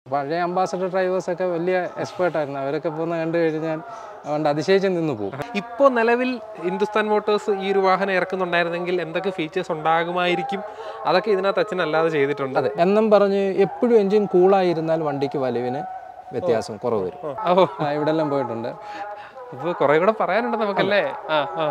പഴയ അംബാസഡർ ഡ്രൈവേഴ്സൊക്കെ വലിയ എക്സ്പേർട്ടായിരുന്നു അവരൊക്കെ പോകുന്ന കണ്ടു കഴിഞ്ഞാൽ അതുകൊണ്ട് അതിശയിച്ച് നിന്ന് പോകും ഇപ്പോൾ നിലവിൽ ഹിന്ദുസ്ഥാൻ മോട്ടോഴ്സ് ഈ ഒരു വാഹനം ഇറക്കുന്നുണ്ടായിരുന്നെങ്കിൽ എന്തൊക്കെ ഫീച്ചേഴ്സ് ഉണ്ടാകുമായിരിക്കും അതൊക്കെ ഇതിനകത്ത് അച്ഛൻ അല്ലാതെ ചെയ്തിട്ടുണ്ട് അതെ എന്നും പറഞ്ഞ് എപ്പോഴും എൻജിൻ കൂളായിരുന്നാൽ വണ്ടിക്ക് വലിവിന് വ്യത്യാസം കുറവ് വരും ഓ ആ, ഇവിടെല്ലാം പോയിട്ടുണ്ട് അപ്പോൾ കുറേ കൂടെ പറയാനുണ്ട് നമുക്കല്ലേ ആ ആ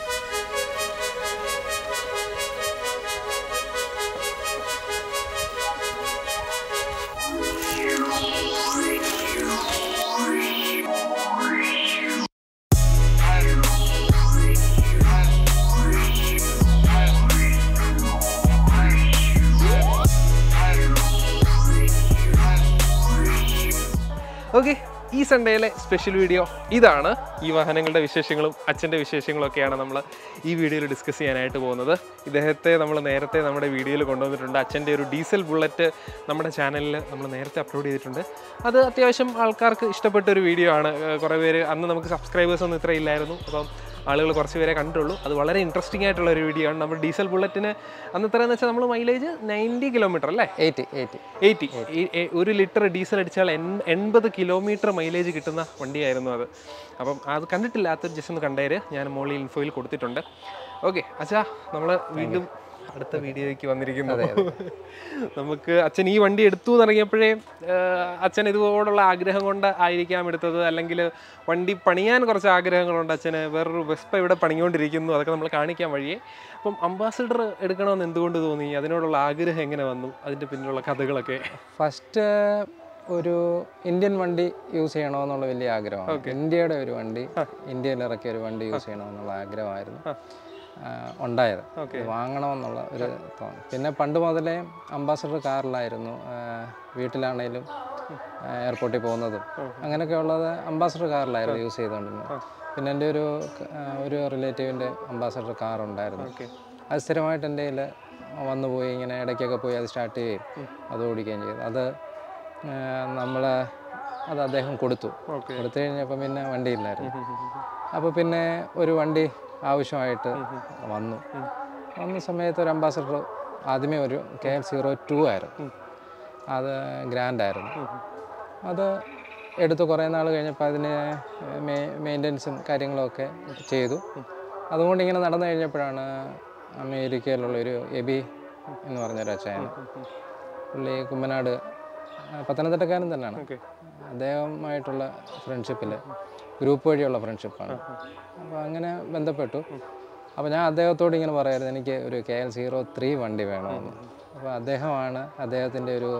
ഓക്കെ ഈ സൺഡേയിലെ സ്പെഷ്യൽ വീഡിയോ ഇതാണ് ഈ വാഹനങ്ങളുടെ വിശേഷങ്ങളും അച്ഛൻ്റെ വിശേഷങ്ങളും ഒക്കെയാണ് നമ്മൾ ഈ വീഡിയോയിൽ ഡിസ്കസ് ചെയ്യാനായിട്ട് പോകുന്നത് ഇദ്ദേഹത്തെ നമ്മൾ നേരത്തെ നമ്മുടെ വീഡിയോയിൽ കൊണ്ടുവന്നിട്ടുണ്ട് അച്ഛൻ്റെ ഒരു ഡീസൽ ബുള്ളറ്റ് നമ്മുടെ ചാനലിൽ നമ്മൾ നേരത്തെ അപ്ലോഡ് ചെയ്തിട്ടുണ്ട് അത് അത്യാവശ്യം ആൾക്കാർക്ക് ഇഷ്ടപ്പെട്ട ഒരു വീഡിയോ ആണ് ഏർ കുറേ പേര് അന്ന് നമുക്ക് സബ്സ്ക്രൈബേഴ്സ് ഒന്നും ഇത്ര ഇല്ലായിരുന്നു അപ്പം ആളുകൾ കുറച്ച് പേരെ കണ്ടിട്ടുള്ളൂ അത് വളരെ ഇൻട്രസ്റ്റിംഗ് ആയിട്ടുള്ള ഒരു വീഡിയോ ആണ് നമ്മൾ ഡീസൽ ബുള്ളറ്റിന് അന്ന് എത്രയെന്ന് വെച്ചാൽ നമ്മൾ മൈലേജ് നയൻറ്റി കിലോമീറ്റർ അല്ലേ എയ്റ്റി എയ്റ്റി എയ്റ്റി ഒരു ലിറ്റർ ഡീസൽ അടിച്ചാൽ എൺ- എൺപത് കിലോമീറ്റർ മൈലേജ് കിട്ടുന്ന വണ്ടിയായിരുന്നു അത് അപ്പം അത് കണ്ടിട്ടില്ലാത്തൊരു ജസ്റ്റ് ഒന്ന് കണ്ടേര് ഞാൻ മോളിൽ ഇൻഫോയിൽ കൊടുത്തിട്ടുണ്ട് ഓക്കെ അച്ഛാ നമ്മൾ വീണ്ടും അടുത്ത വീഡിയോയ്ക്ക് വന്നിരിക്കുന്നു നമുക്ക് അച്ഛൻ ഈ വണ്ടി എടുത്തു എന്നിറങ്ങിയപ്പോഴേ അച്ഛൻ ഇതുപോലുള്ള ആഗ്രഹം കൊണ്ട് ആയിരിക്കാം എടുത്തത് അല്ലെങ്കിൽ വണ്ടി പണിയാൻ കുറച്ച് ആഗ്രഹങ്ങളുണ്ട് അച്ഛന് വേറൊരു വെസ്പ ഇവിടെ പണിഞ്ഞുകൊണ്ടിരിക്കുന്നു അതൊക്കെ നമ്മൾ കാണിക്കാൻ വഴിയേ അപ്പം അംബാസിഡർ എടുക്കണമെന്ന് എന്തുകൊണ്ട് തോന്നി അതിനോടുള്ള ആഗ്രഹം എങ്ങനെ വന്നു അതിൻ്റെ പിന്നിലുള്ള കഥകളൊക്കെ ഫസ്റ്റ് ഒരു ഇന്ത്യൻ വണ്ടി യൂസ് ചെയ്യണമെന്നുള്ള വലിയ ആഗ്രഹമാണ് ഇന്ത്യയുടെ ഒരു വണ്ടി ഇന്ത്യയിൽ ഇറക്കിയ ഒരു വണ്ടി യൂസ് ചെയ്യണമെന്നുള്ള ആഗ്രഹമായിരുന്നു ആ, ഉണ്ടായത് ഓക്കെ ഇത് വാങ്ങണമെന്നുള്ള ഒരു തോന്നൽ പിന്നെ പണ്ട് മുതലേ അംബാസഡർ കാറിലായിരുന്നു ആ, വീട്ടിലാണേലും ആ, എയർപോർട്ടിൽ പോകുന്നതും അങ്ങനെയൊക്കെ ഉള്ളത് അംബാസഡർ കാറിലായിരുന്നു യൂസ് ചെയ്തുകൊണ്ടിരുന്നത് പിന്നെ എൻ്റെ ഒരു ക- ആ, ഒരു റിലേറ്റീവിൻ്റെ അംബാസഡർ കാർ ഉണ്ടായിരുന്നു ഓക്കെ അത് സ്ഥിരമായിട്ട് എൻ്റെ കയ്യിൽ വന്നു പോയി ഇങ്ങനെ ഇടയ്ക്കൊക്കെ പോയി അത് സ്റ്റാർട്ട് ചെയ്യുകയും അത് ഓടിക്കുകയും ചെയ്തു അത് നമ്മൾ അത് അദ്ദേഹം കൊടുത്തു ഓക്കെ കൊടുത്തു കഴിഞ്ഞപ്പോൾ പിന്നെ വണ്ടിയില്ലായിരുന്നു അപ്പോൾ പിന്നെ ഒരു വണ്ടി ആവശ്യമായിട്ട് വന്നു വന്ന സമയത്ത് ഒരു അംബാസഡർ ആദ്യമേ ഒരു കെ എൽ സീറോ ടു ആയിരുന്നു അത് ഗ്രാൻഡ് ആയിരുന്നു അത് എടുത്ത് കുറേ നാൾ കഴിഞ്ഞപ്പോൾ അതിന് മെയിൻ്റനൻസും കാര്യങ്ങളൊക്കെ ചെയ്തു അതുകൊണ്ട് ഇങ്ങനെ നടന്നു കഴിഞ്ഞപ്പോഴാണ് അമേരിക്കയിലുള്ള ഒരു എബി എന്ന് പറഞ്ഞൊരു അച്ചായൻ പുള്ളി കുമ്മനാട് ആ, പത്തനംതിട്ടക്കാരൻ തന്നെയാണ് ഓക്കെ അദ്ദേഹമായിട്ടുള്ള ഫ്രണ്ട്ഷിപ്പിൽ ഗ്രൂപ്പ് വഴിയുള്ള ഫ്രണ്ട്ഷിപ്പാണ് അപ്പോൾ അങ്ങനെ ബന്ധപ്പെട്ടു അപ്പോൾ ഞാൻ അദ്ദേഹത്തോട് ഇങ്ങനെ പറയായിരുന്നു എനിക്ക് ഒരു കെ എൽ സീറോ ത്രീ വണ്ടി വേണമെന്ന് അപ്പോൾ അദ്ദേഹമാണ് അദ്ദേഹത്തിൻ്റെ ഒരു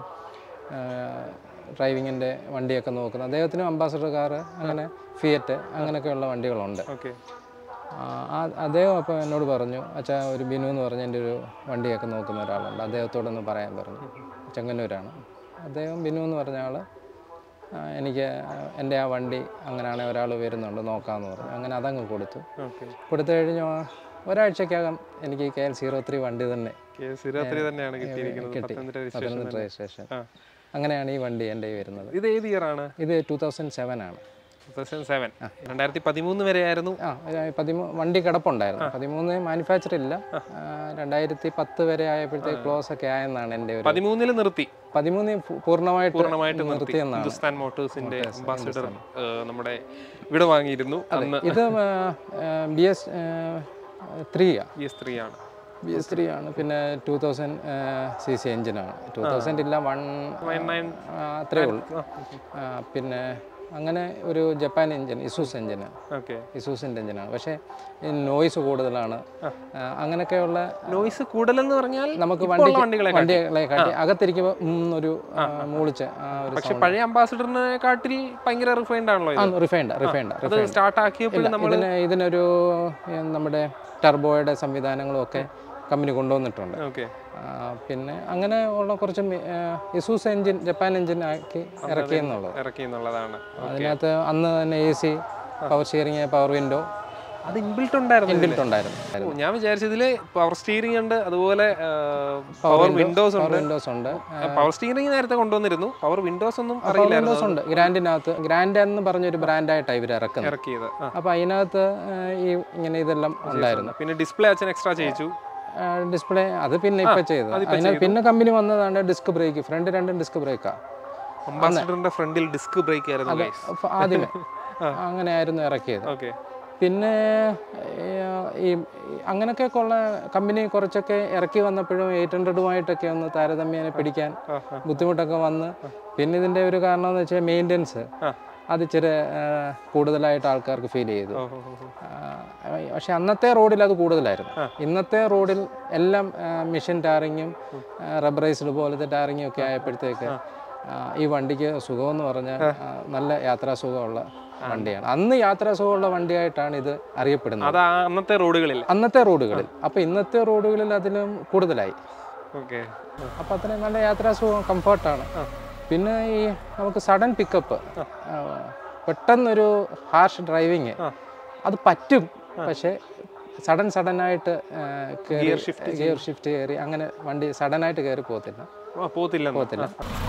ഡ്രൈവിങ്ങിൻ്റെ വണ്ടിയൊക്കെ നോക്കുന്നത് അദ്ദേഹത്തിനും അംബാസഡർ കാറ് അങ്ങനെ ഫിയറ്റ് അങ്ങനെയൊക്കെയുള്ള വണ്ടികളുണ്ട് ഓക്കെ ആ, ആ- അദ്ദേഹം അപ്പോൾ എന്നോട് പറഞ്ഞു അച്ഛാ ഒരു ബിനു എന്ന് പറഞ്ഞ എൻ്റെ ഒരു വണ്ടിയൊക്കെ നോക്കുന്ന ഒരാളുണ്ട് അദ്ദേഹത്തോടൊന്ന് പറയാൻ പറഞ്ഞു ചെങ്ങന്നൂരാണ് അദ്ദേഹം ബിനു എന്ന് പറഞ്ഞ ആൾ എനിക്ക് എൻ്റെ ആ വണ്ടി അങ്ങനെയാണെങ്കിൽ ഒരാൾ വരുന്നുണ്ട് നോക്കാമെന്ന് പറഞ്ഞു അങ്ങനെ അതങ്ങ് കൊടുത്തു ഓക്കെ കൊടുത്തു കഴിഞ്ഞു ഒരാഴ്ചക്കകം എനിക്ക് കെ എൽ സീറോ ത്രീ വണ്ടി തന്നെ സിരാത്രി തന്നെയാണ് കിട്ടിയിരിക്കുന്നത് കിട്ടി പത്തനംതിട്ട registration പത്തനംതിട്ട തന്നെ. രജിസ്ട്രേഷൻ ആ. അങ്ങനെയാണ് ഈ വണ്ടി എൻ്റെ കയ്യിൽ വരുന്നത് ഇത് ഏത് ഇയർ ആണ് ഇത് ടൂ തൗസൻഡ് സെവൻ ആണ് ടൂ തൗസൻഡ് സെവൻ രണ്ടായിരത്തി പതിമൂന്ന് വരെ ആയിരുന്നു ആ ഒരു പതിമൂ വണ്ടി കിടപ്പുണ്ടായിരുന്നു പതിമൂന്ന് മാനുഫാക്ചർ ഇല്ല ആ, രണ്ടായിരത്തി പത്ത് വരെ ആയപ്പോഴത്തേക്ക് ക്ലോസ് ഒക്കെ ആയെന്നാണ് എൻ്റെ ഒരു പതിമൂന്നില് നിർത്തി പതിമൂന്ന് പൂ- പൂർണ്ണമായിട്ട് പൂർണ്ണമായിട്ട് നിർത്തി നിർത്തിയെന്നാണ് ഹിന്ദുസ്ഥാൻ മോട്ടോഴ്സിന്റെ അംബാസിഡർ നമ്മുടെ ഇവിടെ വാങ്ങിയിരുന്നു അന്ന് ഇത് B S three B S three ആണ് ബി എസ് ത്രീ ആണ് പിന്നെ ടൂ തൗസൻഡ് സി സി എഞ്ചിനാണ് ടൂ തൗസൻഡ് ഇല്ല വൺ നയൻ അത്രേ ഉള്ളൂ ആ, പിന്നെ അങ്ങനെ ഒരു ജപ്പാൻ എഞ്ചിൻ ഇസൂസ് എഞ്ചിന് ഓക്കെ ഇസൂസിൻ്റെ എഞ്ചിനാണ് പക്ഷേ നോയ്സ് കൂടുതലാണ് ആ, അങ്ങനെയൊക്കെയുള്ള നോയ്സ് കൂടുതലെന്ന് പറഞ്ഞാൽ നമുക്ക് ഇപ്പോൾ വണ്ടി ഉള്ള വണ്ടികളെ കാട്ടി. വണ്ടികളെ കാട്ടി അകത്തിരിക്കുമ്പോൾ ഒരു ആ, മൂളിച്ച് ആ ഒരു പക്ഷെ പഴയ അംബാസിഡറിനെ കാട്ടിൽ ഭയങ്കര റിഫൈൻഡ് ആണല്ലോ ഇത് റിഫൈൻഡ് റിഫൈൻഡ് അത് സ്റ്റാർട്ട് ആക്കിയപ്പോൾ നമ്മൾ ഇതിന് ഇതിനൊരു ഏ, നമ്മുടെ ടർബോയുടെ സംവിധാനങ്ങളും ഒക്കെ കമ്പനി കൊണ്ടുവന്നിട്ടുണ്ട് ഓക്കെ ആ, പിന്നെ അങ്ങനെ ഉള്ള കുറച്ച് ഇസൂസ് എഞ്ചിൻ ജപ്പാൻ എഞ്ചിൻ ആക്കി ഇറക്കി എന്നുള്ളത് ഇറക്കി എന്നുള്ളതാണ് അതിനകത്ത് അന്ന് തന്നെ A C power steering power window അത് ഇൻബിൽട്ട് ഉണ്ടായിരുന്നു ഇതില്. ഇൻബിൽറ്റ് ഉണ്ടായിരുന്നു ഓ, ഞാൻ വിചാരിച്ചതില് പവർ സ്റ്റിയറിംഗ് ഉണ്ട് അതുപോലെ പവർ വിൻഡോസ് പവർ ഉണ്ട് വിൻഡോസ് ഉണ്ട് പവർ സ്റ്റിയറിംഗ് നേരത്തെ കൊണ്ടുവന്നിരുന്നു പവർ വിൻഡോസ് ഒന്നും പവർ അറിയില്ലായിരുന്നു വിൻഡോസ് ഉണ്ട് ഗ്രാൻഡിനകത്ത് ഗ്രാൻഡ് എന്ന് പറഞ്ഞൊരു ബ്രാൻഡായിട്ടാണ് ഇവർ ഇറക്കുന്നത് ഇറക്കിയത് ആ. അപ്പോൾ അതിനകത്ത് ആ, ഈ ഇങ്ങനെ ഇതെല്ലാം ഉണ്ടായിരുന്നു പിന്നെ ഡിസ്പ്ലേ അച്ഛൻ എക്സ്ട്രാ ചെയ്യിച്ചു ഡിസ്പ്ലേ അത് പിന്നെ ഇപ്പൊ ചെയ്തത് അതിന് പിന്നെ കമ്പനി വന്നതാണ് ഡിസ്ക് ബ്രേക്ക് ഫ്രണ്ട് രണ്ടും ഡിസ്ക് ബ്രേക്കാ അംബാസിഡറിന്റെ ഫ്രണ്ടിൽ ഡിസ്ക് ബ്രേക്ക് ആയിരുന്നു guys. അപ്പൊ ആദ്യമേ അങ്ങനെയായിരുന്നു ഇറക്കിയത് ഓക്കെ പിന്നെ ഏർ, ഈ അങ്ങനെയൊക്കെ ഉള്ള കമ്പനി കുറച്ചൊക്കെ ഇറക്കി വന്നപ്പോഴും എയ്റ്റ് ഹൺഡ്രഡുമായിട്ടൊക്കെ ഒന്ന് താരതമ്യേന പിടിക്കാൻ ബുദ്ധിമുട്ടൊക്കെ വന്ന് പിന്നെ ഇതിൻ്റെ ഒരു കാരണം എന്ന് വെച്ചാൽ മെയിൻ്റെനൻസ് അത് ഇച്ചിരി ഏർ, കൂടുതലായിട്ട് ആൾക്കാർക്ക് ഫീൽ ചെയ്തു ആ, പക്ഷെ അന്നത്തെ റോഡിൽ അത് കൂടുതലായിരുന്നു ഇന്നത്തെ റോഡിൽ എല്ലാം മിഷൻ ടാറിങ്ങും റബ്ബറൈസ്ഡ് പോലത്തെ ടാറിങ്ങും ഒക്കെ ആയപ്പോഴത്തേക്ക് ആ, ഈ വണ്ടിക്ക് സുഖമെന്ന് പറഞ്ഞാൽ ആ, നല്ല യാത്രാ സുഖമുള്ള വണ്ടിയാണ് അന്ന് യാത്രാ സുഖമുള്ള വണ്ടിയായിട്ടാണ് ഇത് അറിയപ്പെടുന്നത് അത് ആ അന്നത്തെ റോഡുകളിൽ അന്നത്തെ റോഡുകളിൽ അപ്പോൾ ഇന്നത്തെ റോഡുകളിൽ അതിലും കൂടുതലായി ഓക്കെ അപ്പോൾ അത്രയും നല്ല യാത്രാ സുഖം കംഫർട്ടാണ് പിന്നെ ഈ നമുക്ക് സഡൻ പിക്കപ്പ് പെട്ടെന്നൊരു ഹാർഷ് ഡ്രൈവിങ് അത് പറ്റും പക്ഷേ സഡൻ സഡൻ ആയിട്ട് Gear shift ഗിയർ ഷിഫ്റ്റ് കയറി അങ്ങനെ വണ്ടി സഡൻ ആയിട്ട് കയറി പോകത്തില്ല പോത്തില്ല പോകത്തില്ല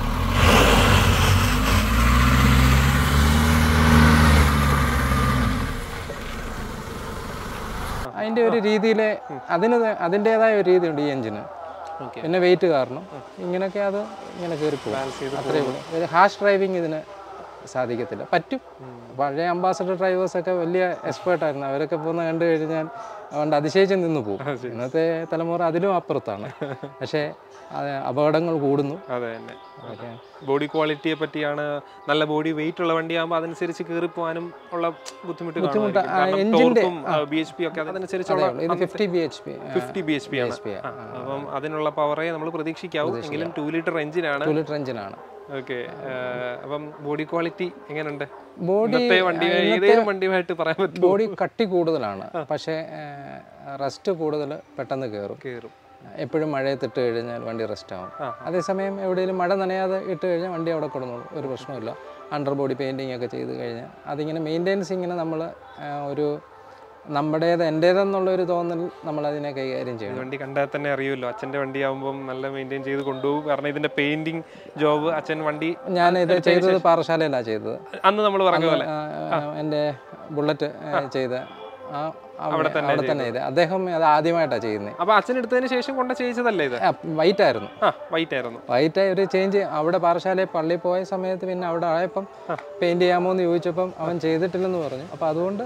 അതിൻ്റെ ഒരു രീതിയിലെ അതിന് അതിൻ്റെതായ ഒരു രീതിയുണ്ട് ഈ എഞ്ചിന് ഓക്കെ പിന്നെ വെയിറ്റ് കാരണം ഇങ്ങനെയൊക്കെ അത് ഇങ്ങനെ കയറി പോകും ബാലൻസ് ചെയ്ത് അത്രേ ഉള്ളൂ ഒരു ഹാഷ് ഡ്രൈവിംഗ് ഇതിന് സാധിക്കത്തില്ല പറ്റും പഴയ അംബാസഡർ ഡ്രൈവേഴ്സൊക്കെ വലിയ എക്സ്പേർട്ടായിരുന്നു അവരൊക്കെ പോകുന്ന കണ്ടു കഴിഞ്ഞാൽ അതുകൊണ്ട് അതിശയിച്ച് നിന്ന് പോകും ഇന്നത്തെ തലമുറ അതിലും അപ്പുറത്താണ് പക്ഷേ അത് അപകടങ്ങൾ കൂടുന്നു അതെ തന്നെ ഓക്കെ ബോഡി ക്വാളിറ്റിയെ പറ്റിയാണ് നല്ല ബോഡി വെയിറ്റ് ഉള്ള വണ്ടിയാകുമ്പോൾ അതനുസരിച്ച് കയറി പോകാനും ഉള്ള ബുദ്ധിമുട്ട് ടോർക്കും ബി എച്ച് പി ഒക്കെ അതനുസരിച്ചുള്ള ഇത് fifty B H P fifty B H P ആണ് പി ആ, അപ്പം അതിനുള്ള പവറേ നമ്മൾ പ്രതീക്ഷിക്കാവൂ എങ്കിലും ടു ലിറ്റർ എഞ്ചിനാണ് ടു ലിറ്റർ എഞ്ചിനാണ് ഓക്കെ അപ്പം ബോഡി ക്വാളിറ്റി എങ്ങനെയുണ്ട് ബോഡി ഇന്നത്തെ വണ്ടി ഏതെങ്കിലും വണ്ടിയുമായിട്ട് പറയാൻ പറ്റും ബോഡി കട്ടി കൂടുതലാണ് പക്ഷേ റെസ്റ്റ് കൂടുതൽ പെട്ടെന്ന് കയറും കയറും എപ്പോഴും മഴയത്തിട്ട് കഴിഞ്ഞാൽ വണ്ടി റെസ്റ്റ് ആവും അതേസമയം എവിടെയെങ്കിലും മഴ നനയാതെ ഇട്ട് കഴിഞ്ഞാൽ വണ്ടി അവിടെ കിടന്നോളും ഒരു പ്രശ്നമില്ല അണ്ടർ ബോഡി പെയിൻറ്റിങ് ഒക്കെ ചെയ്ത് കഴിഞ്ഞാൽ അതിങ്ങനെ മെയിൻ്റെനൻസ് ഇങ്ങനെ നമ്മൾ ഒരു നമ്മുടേത് എൻ്റേതെന്നുള്ള ഒരു തോന്നൽ നമ്മൾ അതിനെ കൈകാര്യം ഈ ചെയ്യണം വണ്ടി കണ്ടാൽ തന്നെ അറിയുമല്ലോ അച്ഛന്റെ വണ്ടി ആകുമ്പോൾ നല്ല മെയിൻറ്റെയിൻ ചെയ്ത് കൊണ്ടുപോകും കാരണം ഇതിന്റെ പെയിന്റിങ് ജോബ് അച്ഛൻ വണ്ടി ഞാൻ ഇത് ചെയ്തത് പാറശാലയിലാണ് ചെയ്തത് അന്ന് നമ്മൾ പറഞ്ഞ പോലെ ആ, ആ, എൻ്റെ ബുള്ളറ്റ് ചെയ്ത ആ അവിടെ തന്നെ ചെയ്ത് അദ്ദേഹം അത് ആദ്യമായിട്ടാണ് ചെയ്യുന്നത് അപ്പൊ അച്ഛൻ എടുത്തതിന് ശേഷം കൊണ്ട ചെയ്യിച്ചതല്ലേ ഇത് വൈറ്റ് ആയിരുന്നു ആ വൈറ്റ് ആയിരുന്നു വൈറ്റ് ഒരു ചേഞ്ച് അവിടെ പാറശാലയിൽ പള്ളിയിൽ പോയ സമയത്ത് പിന്നെ അവിടെ ആയപ്പം പെയിന്റ് ചെയ്യാമോ എന്ന് ചോദിച്ചപ്പം അവൻ ചെയ്തിട്ടില്ലെന്ന് പറഞ്ഞു അപ്പോൾ അതുകൊണ്ട്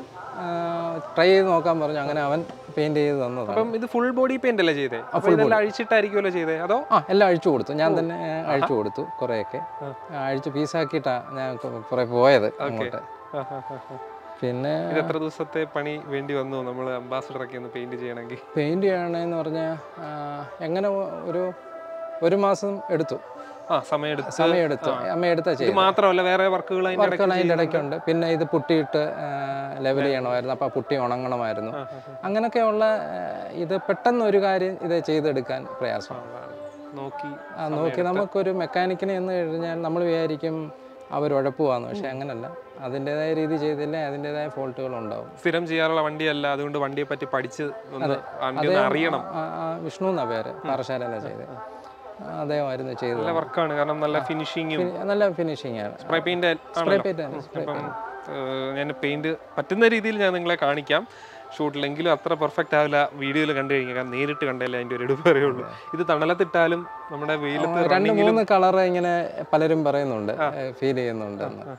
ട്രൈ ചെയ്ത് നോക്കാൻ പറഞ്ഞു അങ്ങനെ അവൻ പെയിന്റ് ചെയ്ത് തന്നതാണ് അപ്പം ഇത് ഫുൾ ബോഡി പെയിന്റ് അല്ലേ ചെയ്തേ അപ്പൊ ഇതെല്ലാം അഴിച്ചിട്ടായിരിക്കുമല്ലോ ചെയ്തേ അതോ ആ എല്ലാം അഴിച്ചു കൊടുത്തു ഞാൻ തന്നെ ആ, അഴിച്ചു കൊടുത്തു കുറേയൊക്കെ ആ, അഴിച്ച് പീസാക്കിയിട്ടാണ് ഞാൻ കൊ- കുറേ പോയത് അങ്ങോട്ട് ആ, ആ, ആ, ആ. പിന്നെ ഇത് എത്ര ദിവസത്തെ പണി വേണ്ടി വന്നു നമ്മൾ അംബാസഡർ ഒക്കെ ഒന്ന് പെയിന്റ് ചെയ്യണമെങ്കിൽ പെയിന്റ് ചെയ്യണമെന്ന് പറഞ്ഞാൽ എങ്ങനെ ഒരു ഒരു മാസം എടുത്തു ആ സമയം എടുത്ത് സമയമെടുത്തു അമ്മ എടുത്താ ഇത് ചെയ്തു മാത്രമല്ല വേറെ വർക്കുകൾ അതിന്റെ ഇടയ്ക്ക് വർക്കുകൾ അതിൻ്റെ ഇടയ്ക്കുണ്ട് പിന്നെ ഇത് പുട്ടിയിട്ട് ലെവൽ ചെയ്യണമായിരുന്നു അപ്പോൾ പുട്ടി ഉണങ്ങണമായിരുന്നു അങ്ങനെയൊക്കെയുള്ള ആ, ഇത് പെട്ടെന്ന് ഒരു കാര്യം ഇത് ചെയ്തെടുക്കാൻ പ്രയാസമാണ് നോക്കി ആ, നോക്കി നമുക്കൊരു മെക്കാനിക്കിനെ എന്ന് കഴിഞ്ഞാൽ നമ്മൾ വിചാരിക്കും അവർ ഉഴപ്പുവാന്ന് പക്ഷെ അങ്ങനല്ല അതിൻ്റെതായ രീതി ചെയ്തില്ലേ അതിൻ്റെതായ ഫോൾട്ടുകൾ ഉണ്ടാവും സ്ഥിരം ചെയ്യാറുള്ള വണ്ടിയല്ല അതുകൊണ്ട് വണ്ടിയെ പറ്റി പഠിച്ച് ഒന്ന് വണ്ടി ഒന്ന് അറിയണം ആ, ആ, വിഷ്ണു എന്നാ പേര് പാറശാലയിലാണ് ചെയ്തത് അദ്ദേഹമായിരുന്നു ചെയ്തത് നല്ല വർക്കാണ് കാരണം നല്ല ഫിനിഷിങ്ങും ഫിനി- നല്ല ഫിനിഷിംഗ് ആണ് സ്പ്രേ പെയിന്റ് സ്പ്രേ പെയിന്റ് ആണ് അപ്പം ഏഹ്, ഞാൻ പെയിന്റ് പറ്റുന്ന രീതിയിൽ ഞാൻ നിങ്ങളെ കാണിക്കാം ഷൂട്ടിലെങ്കിലും അത്ര പെർഫെക്റ്റ് ആവില്ല വീഡിയോയിൽ കണ്ടു കഴിഞ്ഞാൽ കാരണം നേരിട്ട് കണ്ടല്ലേ അതിന്റെ ഒരു എടുപ്പ് അറിയുള്ളൂ ഇത് തണലത്തിട്ടാലും നമ്മുടെ വെയിലത്ത് രണ്ട് മൂന്ന് കളർ ഇങ്ങനെ പലരും പറയുന്നുണ്ട് ഫീൽ ചെയ്യുന്നുണ്ട് എന്ന്.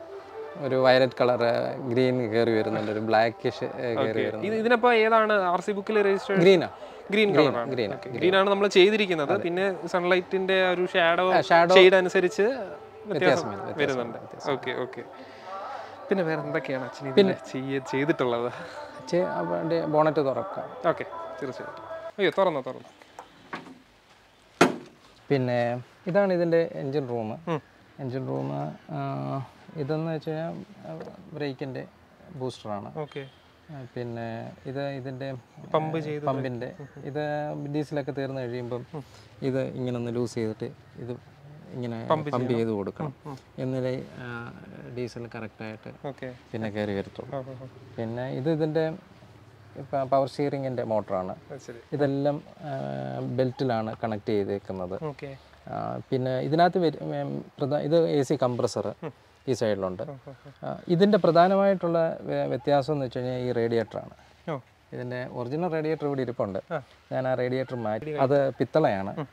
ഒരു വയലറ്റ് കളറ് ഗ്രീൻ കയറി വരുന്നുണ്ട് ഒരു ബ്ലാക്കിഷ് കയറി വരുന്നുണ്ട് ഇത് ഇതിനപ്പോ ഏതാണ് ആർ സി ബുക്കിൽ രജിസ്റ്റർ ഗ്രീനാ ഗ്രീൻ കളറാണ് ഗ്രീൻ ഗ്രീൻ ആണ് നമ്മൾ ചെയ്തിരിക്കുന്നത് പിന്നെ സൺലൈറ്റിന്റെ ഒരു ഷാഡോ shadow ഷെയ്ഡ് അനുസരിച്ച് വ്യത്യാസം വ്യത്യാസം വരുന്നുണ്ട് ഓക്കെ ഓക്കെ പിന്നെ വേറെ എന്തൊക്കെയാണ് അച്ഛൻ ഇതിന് ചെയ്യ ചെയ്തിട്ടുള്ളത് ബോണറ്റ് തുറക്കാം ഓക്കെ തീർച്ചയായിട്ടും അയ്യോ തുറന്നോ തുറന്നു പിന്നെ ഇതാണ് ഇതിൻ്റെ എൻജിൻ റൂം എൻജിൻ റൂം ഇതെന്ന് വെച്ച് കഴിഞ്ഞാൽ ബ്രേക്കിൻ്റെ ബൂസ്റ്ററാണ് ഓക്കെ പിന്നെ ഇത് ഇതിൻ്റെ പമ്പ് ചെയ്ത് പമ്പിൻ്റെ ഇത് ഡീസലൊക്കെ തീർന്നു കഴിയുമ്പം ഇത് ഇങ്ങനെ ഒന്ന് ലൂസ് ചെയ്തിട്ട് ഇത് ഇങ്ങനെ പമ്പ് ചെയ്ത് കൊടുക്കണം എന്നാലേ ഡീസൽ കറക്റ്റായിട്ട് ഓക്കെ പിന്നെ കയറി വരത്തുള്ളൂ പിന്നെ ഇത് ഇതിൻ്റെ ഇപ്പം പവർ സ്റ്റിയറിങ്ങിൻ്റെ മോട്ടറാണ് ശരി ഇതെല്ലാം ബെൽറ്റിലാണ് കണക്ട് ചെയ്തേക്കുന്നത് ഓക്കെ ആ, പിന്നെ ഇതിനകത്ത് വരു- ഉം, പ്രധാ ഇത് എ സി കംപ്രസർ ഈ സൈഡിലുണ്ട് ആ, ഇതിൻ്റെ പ്രധാനമായിട്ടുള്ള വ്യ- വ്യത്യാസം എന്ന് വെച്ച് കഴിഞ്ഞാൽ ഈ റേഡിയേറ്ററാണ് ഓ ഇതിൻ്റെ ഒറിജിനൽ റേഡിയേറ്റർ ഇവിടെ ഇരിപ്പുണ്ട് ഞാൻ ആ റേഡിയേറ്റർ മാറ്റി അത് പിത്തളയാണ്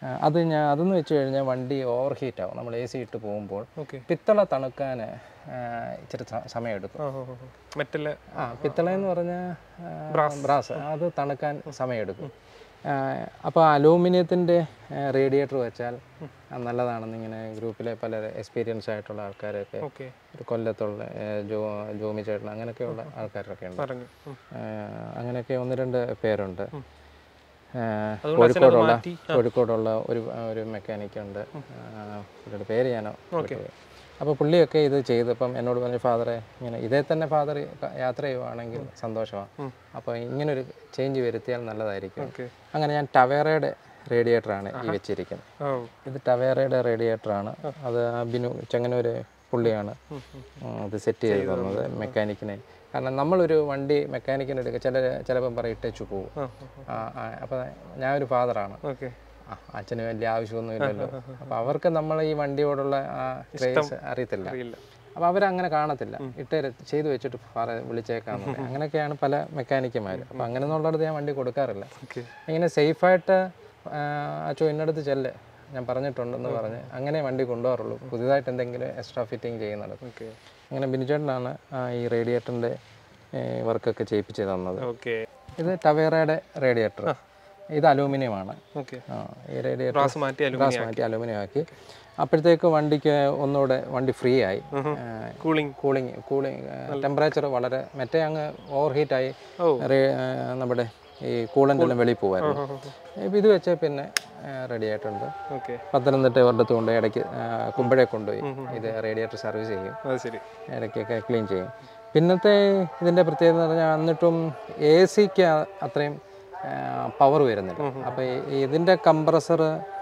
ആ, അത് ഞാൻ അതെന്ന് വെച്ച് കഴിഞ്ഞാൽ വണ്ടി ഓവർ ഹീറ്റ് ആവും നമ്മൾ എ സി ഇട്ട് പോകുമ്പോൾ ഓക്കെ പിത്തള തണുക്കാൻ ആ, ഇച്ചിരി സ- സമയമെടുക്കും മെറ്റല് ആ പിത്തള എന്ന് പറഞ്ഞാൽ ബ്രാസ് അത് തണുക്കാൻ സമയമെടുക്കും അപ്പോൾ അലൂമിനിയത്തിൻ്റെ റേഡിയേറ്റർ വെച്ചാൽ ആ, നല്ലതാണെന്ന് ഇങ്ങനെ ഗ്രൂപ്പിലെ പല എക്സ്പീരിയൻസ് ആയിട്ടുള്ള ആൾക്കാരൊക്കെ ഓക്കെ ഒരു കൊല്ലത്തുള്ള ഏ, ജോ ജോമി ചേട്ടൻ അങ്ങനെയൊക്കെയുള്ള ആൾക്കാരൊക്കെ ഉണ്ട് പറഞ്ഞു ഉം. ആ, അങ്ങനെയൊക്കെ ഒന്ന് രണ്ട് പേരുണ്ട് ആ, അതുകൊണ്ട് അച്ഛനത് കോഴിക്കോടുള്ള മാറ്റി കോഴിക്കോടുള്ള ഒരു ഒരു മെക്കാനിക് ഉണ്ട് ആ, പുള്ളിയുടെ പേര് ഞാനോ അപ്പോൾ പുള്ളിയൊക്കെ ഇത് ചെയ്തപ്പം എന്നോട് പറഞ്ഞു ഫാദറെ ഇങ്ങനെ ഇതേ തന്നെ ഫാദർ യാത്ര ചെയ്യുവാണെങ്കിൽ സന്തോഷമാണ് അപ്പോൾ ഇങ്ങനൊരു ചേഞ്ച് വരുത്തിയാൽ നല്ലതായിരിക്കും ഓക്കെ അങ്ങനെ ഞാൻ ടവേറയുടെ റേഡിയേറ്ററാണ് ഈ വെച്ചിരിക്കുന്നത് ഓ ഇത് ടവേറയുടെ റേഡിയേറ്ററാണ് അത് ആ ബിനു ചെങ്ങന്നൂര് പുള്ളിയാണ് ഉം, അത് സെറ്റ് ചെയ്ത് തന്നത് മെക്കാനിക്കിനെ കാരണം നമ്മളൊരു വണ്ടി മെക്കാനിക്കിന് എടുക്കുക ചില ചിലപ്പം പറയും ഇട്ടേച്ചു പോകും ആ അപ്പോൾ ഞാനൊരു ഫാദറാണ് ഓക്കെ ആ, അച്ഛന് വലിയ ആവശ്യമൊന്നും ഇല്ലല്ലോ അപ്പോൾ അവർക്ക് നമ്മൾ ഈ വണ്ടിയോടുള്ള ആ ക്രേസ് അറിയത്തില്ല അറിയില്ല അപ്പോൾ അവരങ്ങനെ കാണത്തില്ല ഇട്ട് ചെയ്തു വെച്ചിട്ട് പറ വിളിച്ചേക്കാന്ന് പറയും. അങ്ങനെയൊക്കെയാണ് പല മെക്കാനിക്കുമാർ അപ്പോൾ അങ്ങനെ എന്നുള്ളിടത്ത് ഞാൻ വണ്ടി കൊടുക്കാറില്ല ഓക്കെ ഇങ്ങനെ സേഫായിട്ട് അച്ചോ ഇന്നടുത്ത് ചെല്ല് ഞാൻ പറഞ്ഞിട്ടുണ്ടെന്ന് പറഞ്ഞ് അങ്ങനെ വണ്ടി കൊണ്ടുപോകാറുള്ളൂ പുതിയതായിട്ട് എന്തെങ്കിലും എക്സ്ട്രാ ഫിറ്റിംഗ് ചെയ്യുന്നത് ഓക്കെ അങ്ങനെ ബിനുചേട്ടനാണ് ആ, ഈ റേഡിയേറ്ററിൻ്റെ വർക്കൊക്കെ ചെയ്യിപ്പിച്ച് തന്നത് ഓക്കെ ഇത് ടവേറയുടെ റേഡിയേറ്റർ ഇത് അലൂമിനിയമാണ് ഓക്കെ ആ, ഈ റേഡിയേറ്റർ ഗ്ലാസ് മാറ്റി അലുമിനിയം ഗ്ലാസ് മാറ്റി അലൂമിനിയം ആക്കി അപ്പോഴത്തേക്ക് വണ്ടിക്ക് ഒന്നുകൂടെ വണ്ടി ഫ്രീ ആയി കൂളിംഗ് കൂളിംഗ് കൂളിംഗ് ടെമ്പറേച്ചർ വളരെ മറ്റേ അങ്ങ് ഓവർ ഹീറ്റായി ഓ. നമ്മുടെ ഈ കൂളൻ്റ് എല്ലാം വെളിയിൽ പോകുമായിരുന്നു ഇപ്പം ഇത് വെച്ച് പിന്നെ റെഡി ആയിട്ടുണ്ട് ഓക്കെ പത്തനംതിട്ട ഒരിടത്ത് കൊണ്ട് ഇടയ്ക്ക് ആ, കുമ്പഴെ കൊണ്ടുപോയി ഇത് റേഡിയേറ്റർ സർവീസ് ചെയ്യും അത് ശരി ഇടയ്ക്കൊക്കെ ക്ലീൻ ചെയ്യും പിന്നത്തെ ഇതിൻ്റെ പ്രത്യേകത എന്ന് പറഞ്ഞാൽ എന്നിട്ടും എ സിക്ക് അത്രയും പവർ വരുന്നില്ല അപ്പോൾ ഇതിൻ്റെ കംപ്രസർ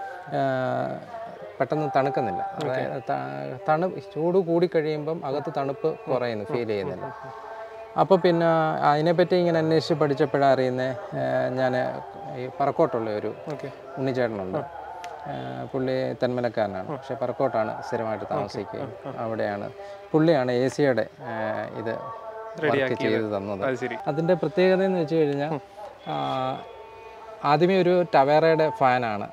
പെട്ടെന്ന് തണുക്കുന്നില്ല അതായത് ത- തണു ചൂട് കൂടി കഴിയുമ്പം അകത്ത് തണുപ്പ് കുറയുന്നു ഫീൽ ചെയ്യുന്നില്ല അപ്പോൾ പിന്നെ അതിനെപ്പറ്റി ഇങ്ങനെ അന്വേഷിച്ച് പഠിച്ചപ്പോഴാണ് അറിയുന്നത് ഞാൻ ഈ പറക്കോട്ടുള്ള ഒരു ഓക്കെ ഉണ്ണിച്ചേട്ടനുണ്ട് ആ, പുള്ളി തെന്മലക്കാരനാണ് പക്ഷെ പറക്കോട്ടാണ് സ്ഥിരമായിട്ട് താമസിക്കുകയും അവിടെയാണ് പുള്ളിയാണ് എ സിയുടെ ഇത് വർക്ക് ചെയ്ത് തന്നത് അത് ശരി അതിൻ്റെ പ്രത്യേകത എന്ന് വെച്ച് കഴിഞ്ഞാൽ ആ, ആദ്യമേ ഒരു ടവേറയുടെ ഫാനാണ്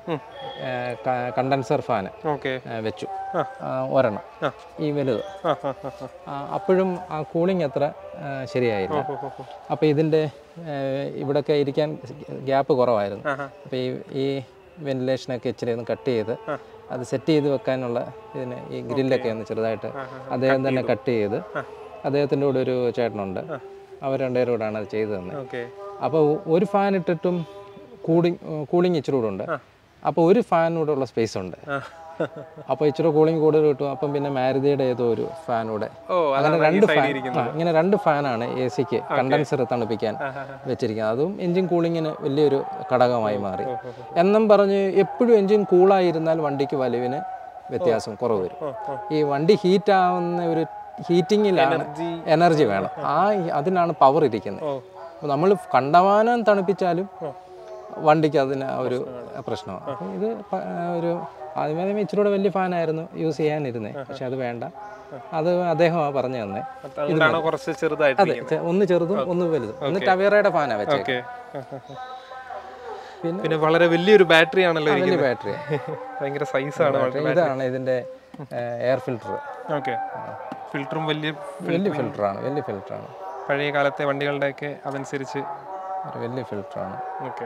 കണ്ടൻസർ ഫാന് ഓക്കെ വെച്ചു ആ, ഒരെണ്ണം ഈ വലുത് ആ ആ ആ ആ. ആ, അപ്പോഴും ആ കൂളിംഗ് അത്ര ആ, ശരിയായില്ല ഓ, ഓ, ഓ. അപ്പോൾ ഇതിൻ്റെ ഇവിടെയൊക്കെ ഇരിക്കാൻ ഗ്യാപ്പ് കുറവായിരുന്നു ആഹാ. അപ്പോൾ ഈ ഈ വെന്റിലേഷനൊക്കെ ഇച്ചിരി ഒന്ന് കട്ട് ചെയ്ത് അത് സെറ്റ് ചെയ്ത് വെക്കാനുള്ള ഇതിന് ഈ ഗ്രില്ലൊക്കെ ഒന്ന് ചെറുതായിട്ട് അദ്ദേഹം തന്നെ കട്ട് ചെയ്ത് അദ്ദേഹത്തിൻ്റെ കൂടെ ഒരു ചേട്ടനുണ്ട് അവർ രണ്ടുപേരും കൂടാണ് അത് ചെയ്തു തന്നത് ഓക്കെ അപ്പോൾ ഒരു ഫാൻ ഇട്ടിട്ടും കൂളിംഗ് കൂളിംഗ് ഇച്ചിരി കൂടെ ഉണ്ട് അപ്പോൾ ഒരു ഫാനൂടെ ഉള്ള സ്പേസ് ഉണ്ട് ആ. അപ്പോൾ ഇച്ചിരി കൂളിംഗ് കൂടുതൽ കിട്ടും അപ്പം പിന്നെ മാരുതിയുടെ ഏതോ ഒരു ഫാനൂടെ ഓ അങ്ങനെ അതാണ് ഈ രണ്ട് സൈഡിൽ ഫാൻ ഇരിക്കുന്നത് ആ, ഇങ്ങനെ രണ്ട് ഫാനാണ് എ സിക്ക് കണ്ടൻസർ തണുപ്പിക്കാൻ വെച്ചിരിക്കുന്നത് അതും എഞ്ചിൻ കൂളിങ്ങിന് വലിയൊരു ഘടകമായി മാറി എന്നും പറഞ്ഞ് എപ്പോഴും എഞ്ചിൻ കൂളായിരുന്നാൽ വണ്ടിക്ക് വലിവിന് വ്യത്യാസം കുറവ് വരും ഓ, ഓ. ഈ വണ്ടി ഹീറ്റ് ആവുന്ന ഒരു ഹീറ്റിങ്ങിലാണ് Energy. എനർജി വേണം ആ അതിനാണ് പവർ ഇരിക്കുന്നത് ഓ അപ്പോൾ നമ്മൾ കണ്ടമാനം തണുപ്പിച്ചാലും വണ്ടിക്ക് അതിന് ആ ഒരു പ്രശ്നമാണ് അപ്പോൾ ഇത് പ- ഒരു ആദ്യമേ ആദ്യമേ ഇച്ചിരി കൂടെ വലിയ ഫാനായിരുന്നു യൂസ് ചെയ്യാനിരുന്നത് പക്ഷെ അത് വേണ്ട അത് അദ്ദേഹമാണ് പറഞ്ഞു തന്നെ അതുകൊണ്ടാണ് കുറച്ച് ചെറുതായിട്ട് അതെ ചെ- ഒന്ന് ചെറുതും ഒന്ന് വലുതും ഒന്ന് ടവേറയുടെ ഫാനാണ് വെച്ചേക്കുന്നത് ഓക്കെ പിന്നെ പിന്നെ വളരെ വലിയൊരു ബാറ്ററി ആണല്ലോ വലിയ ഇരിക്കുന്നത് ബാറ്ററി ഭയങ്കര സൈസാണ് ഇതാണ് ഇതിന്റെ എയർ ഫിൽട്ടർ ഓക്കെ ഫിൽറ്ററും വലിയ വലിയ ഫിൽട്ടറാണ് വലിയ ഫിൽട്ടറാണ് പഴയ കാലത്തെ വണ്ടികളുടെയൊക്കെ അതനുസരിച്ച് ഒരു വലിയ ഫിൽട്ടറാണ് ഓക്കെ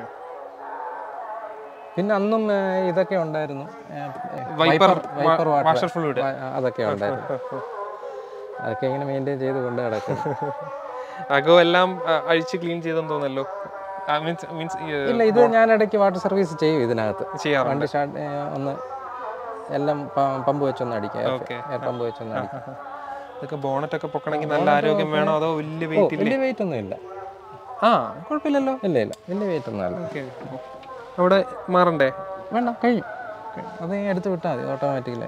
പിന്നെ അന്നും ഏ, ഇതൊക്കെ ഉണ്ടായിരുന്നു ഏ, wiper wiper water washer fluid അതൊക്കെ ഉണ്ടായിരുന്നു അതൊക്കെ ഇങ്ങനെ മെയിൻറ്റെയിൻ ചെയ്ത് കൊണ്ട് കിടക്കും അകോ എല്ലാം ആ, അഴിച്ച് ക്ലീൻ ചെയ്തെന്ന് തോന്നല്ലോ മീൻസ് മീൻസ് ഇല്ല ഇത് ഞാൻ ഇടയ്ക്ക് വാട്ടർ സർവീസ് ചെയ്യും ഇതിനകത്ത് ചെയ്യാറുണ്ട് വണ്ടി സ്റ്റാർട്ട് ഒന്ന് എല്ലാം പ- പമ്പ് വെച്ചൊന്ന് അടിക്കാം Okay. എയർ പമ്പ് വെച്ചൊന്ന് അടിക്കാം ഇതൊക്കെ ബോണറ്റ് ഒക്കെ പൊക്കണമെങ്കിൽ നല്ല ആരോഗ്യം വേണോ അതോ വലിയ വെയിറ്റ് ഇല്ല വലിയ വെയിറ്റ് ഒന്നും ഇല്ല ആ കുഴപ്പമില്ലല്ലോ ഇല്ല ഇല്ല വലിയ വെയിറ്റ് ഒന്നും അല്ല ഓക്കെ അവിടെ മാറണ്ടേ വേണ്ട കഴിഞ്ഞു കഴിഞ്ഞു. അത് എടുത്ത് വിട്ടാൽ മതി ഓട്ടോമാറ്റിക്കലി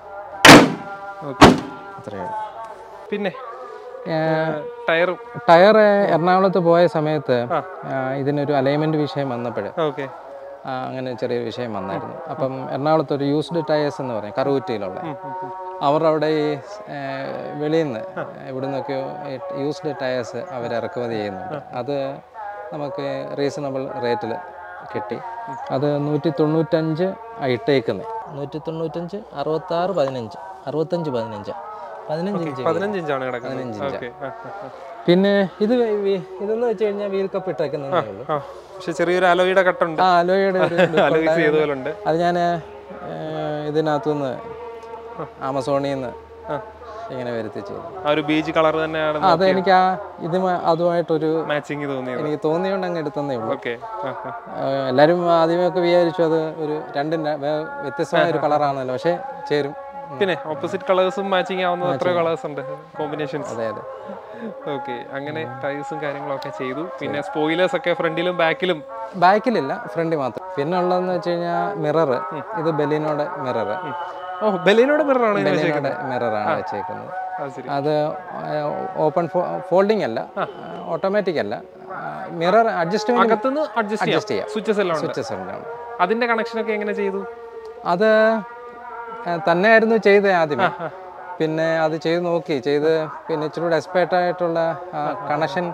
ഓക്കെ അത്രയേ ഉള്ളൂ പിന്നെ ടയറും ടയർ എറണാകുളത്ത് പോയ സമയത്ത് ആ. ആ, ഇതിനൊരു അലൈൻമെന്റ് വിഷയം വന്നപ്പോൾ ഓക്കെ അങ്ങനെ ചെറിയൊരു വിഷയം വന്നായിരുന്നു അപ്പം എറണാകുളത്ത് ഒരു യൂസ്ഡ് ടയേഴ്സ് എന്ന് പറയും കറുകുറ്റിയിലുള്ള അവർ അവിടെ ഈ ഏ, വെളിയിൽ നിന്ന് ഇവിടെ നിന്നൊക്കെയോ യൂസ്ഡ് ടയേഴ്സ് അവർ ഇറക്കുമതി ചെയ്യുന്നുണ്ട് അത് നമുക്ക് റീസണബിൾ റേറ്റിൽ കിട്ടി അത് നൂറ്റി തൊണ്ണൂറ്റഞ്ച് ഇട്ടേക്കുന്നത് നൂറ്റി തൊണ്ണൂറ്റഞ്ച് അറുപത്താറ് പതിനഞ്ച് അറുപത്തഞ്ച് പതിനഞ്ച് പതിനഞ്ച് ഇഞ്ച് പതിനഞ്ച് ഇഞ്ചാണ് കിടക്കുന്നത് പതിനഞ്ച് ഇഞ്ചാ. ഓക്കെ പിന്നെ ഇത് വി- ഇതെന്ന് വെച്ച് കഴിഞ്ഞാൽ വീൽ കപ്പ് ഇട്ടേക്കുന്നതേ ഉള്ളൂ ആ പക്ഷെ ചെറിയൊരു അലോയുടെ കട്ടുണ്ട് ആ അലോയുടെ ഒരു look അലോയ് ഉണ്ടായിരുന്നു. ചെയ്ത പോലെ ഉണ്ട് അത് ഞാൻ ഇതിനകത്തുനിന്ന് ആമസോണിൽ നിന്ന് ആ. ഇങ്ങനെ വരുത്തി ചെയ്തു ആ ഒരു ബീച്ച് കളർ തന്നെയാണ് ആ, അത് എനിക്ക് ആ ഇത് അതുമായിട്ടൊരു മാച്ചിങ് തോന്നിയത് എനിക്ക് തോന്നിയോണ്ട് അങ്ങ് എടുത്തന്നേ ഉള്ളൂ ഓക്കെ ആ, എല്ലാവരും ആദ്യമൊക്കെ വിചാരിച്ചു അത് ഒരു രണ്ടും ര- വേ- വ്യത്യസ്തമായ ഒരു കളറാണല്ലോ പക്ഷേ ചേരും ഉം. പിന്നെ ഓപ്പോസിറ്റ് കളേഴ്സും മാച്ചിങ് ആവുന്ന എത്ര കളേഴ്സ് ഉണ്ട് കോമ്പിനേഷൻസ് അതെ അതെ ഓക്കെ അങ്ങനെ ടൈൽസും കാര്യങ്ങളൊക്കെ ചെയ്തു പിന്നെ സ്പോയിലേഴ്സ് ഒക്കെ ഫ്രണ്ടിലും ബാക്കിലും ബാക്കിലില്ല ഫ്രണ്ടിൽ മാത്രം പിന്നെ ഉള്ളതെന്ന് വെച്ച് കഴിഞ്ഞാൽ മിറർ ഇത് ബെലിനോടെ മിറർ ഓ ബെലിനോട് മിററാണ് ഇതിന് ബെലിനോടെ മിററാണ് വെച്ചേക്കുന്നത് അത് ശരി അത് ഓപ്പൺ ഫോൾഡിംഗ് അല്ല ഓട്ടോമാറ്റിക് അല്ല മിറർ അഡ്ജസ്റ്റ്മെന്റ് അകത്തുനിന്ന് അഡ്ജസ്റ്റ് Adjust ചെയ്യാം ചെയ്യാം. സ്വിച്ചസ് എല്ലാം ഉണ്ട് സ്വിച്ചസ് ഉണ്ടാവും അതിന്റെ കണക്ഷൻ ഒക്കെ എങ്ങനെ ചെയ്തു അത് ആ, തന്നെയായിരുന്നു ചെയ്തത് ആദ്യമേ പിന്നെ അത് ചെയ്ത് നോക്കി ചെയ്ത് പിന്നെ ഇച്ചിരി കൂടെ എക്സ്പേർട്ട് ആയിട്ടുള്ള കണക്ഷൻ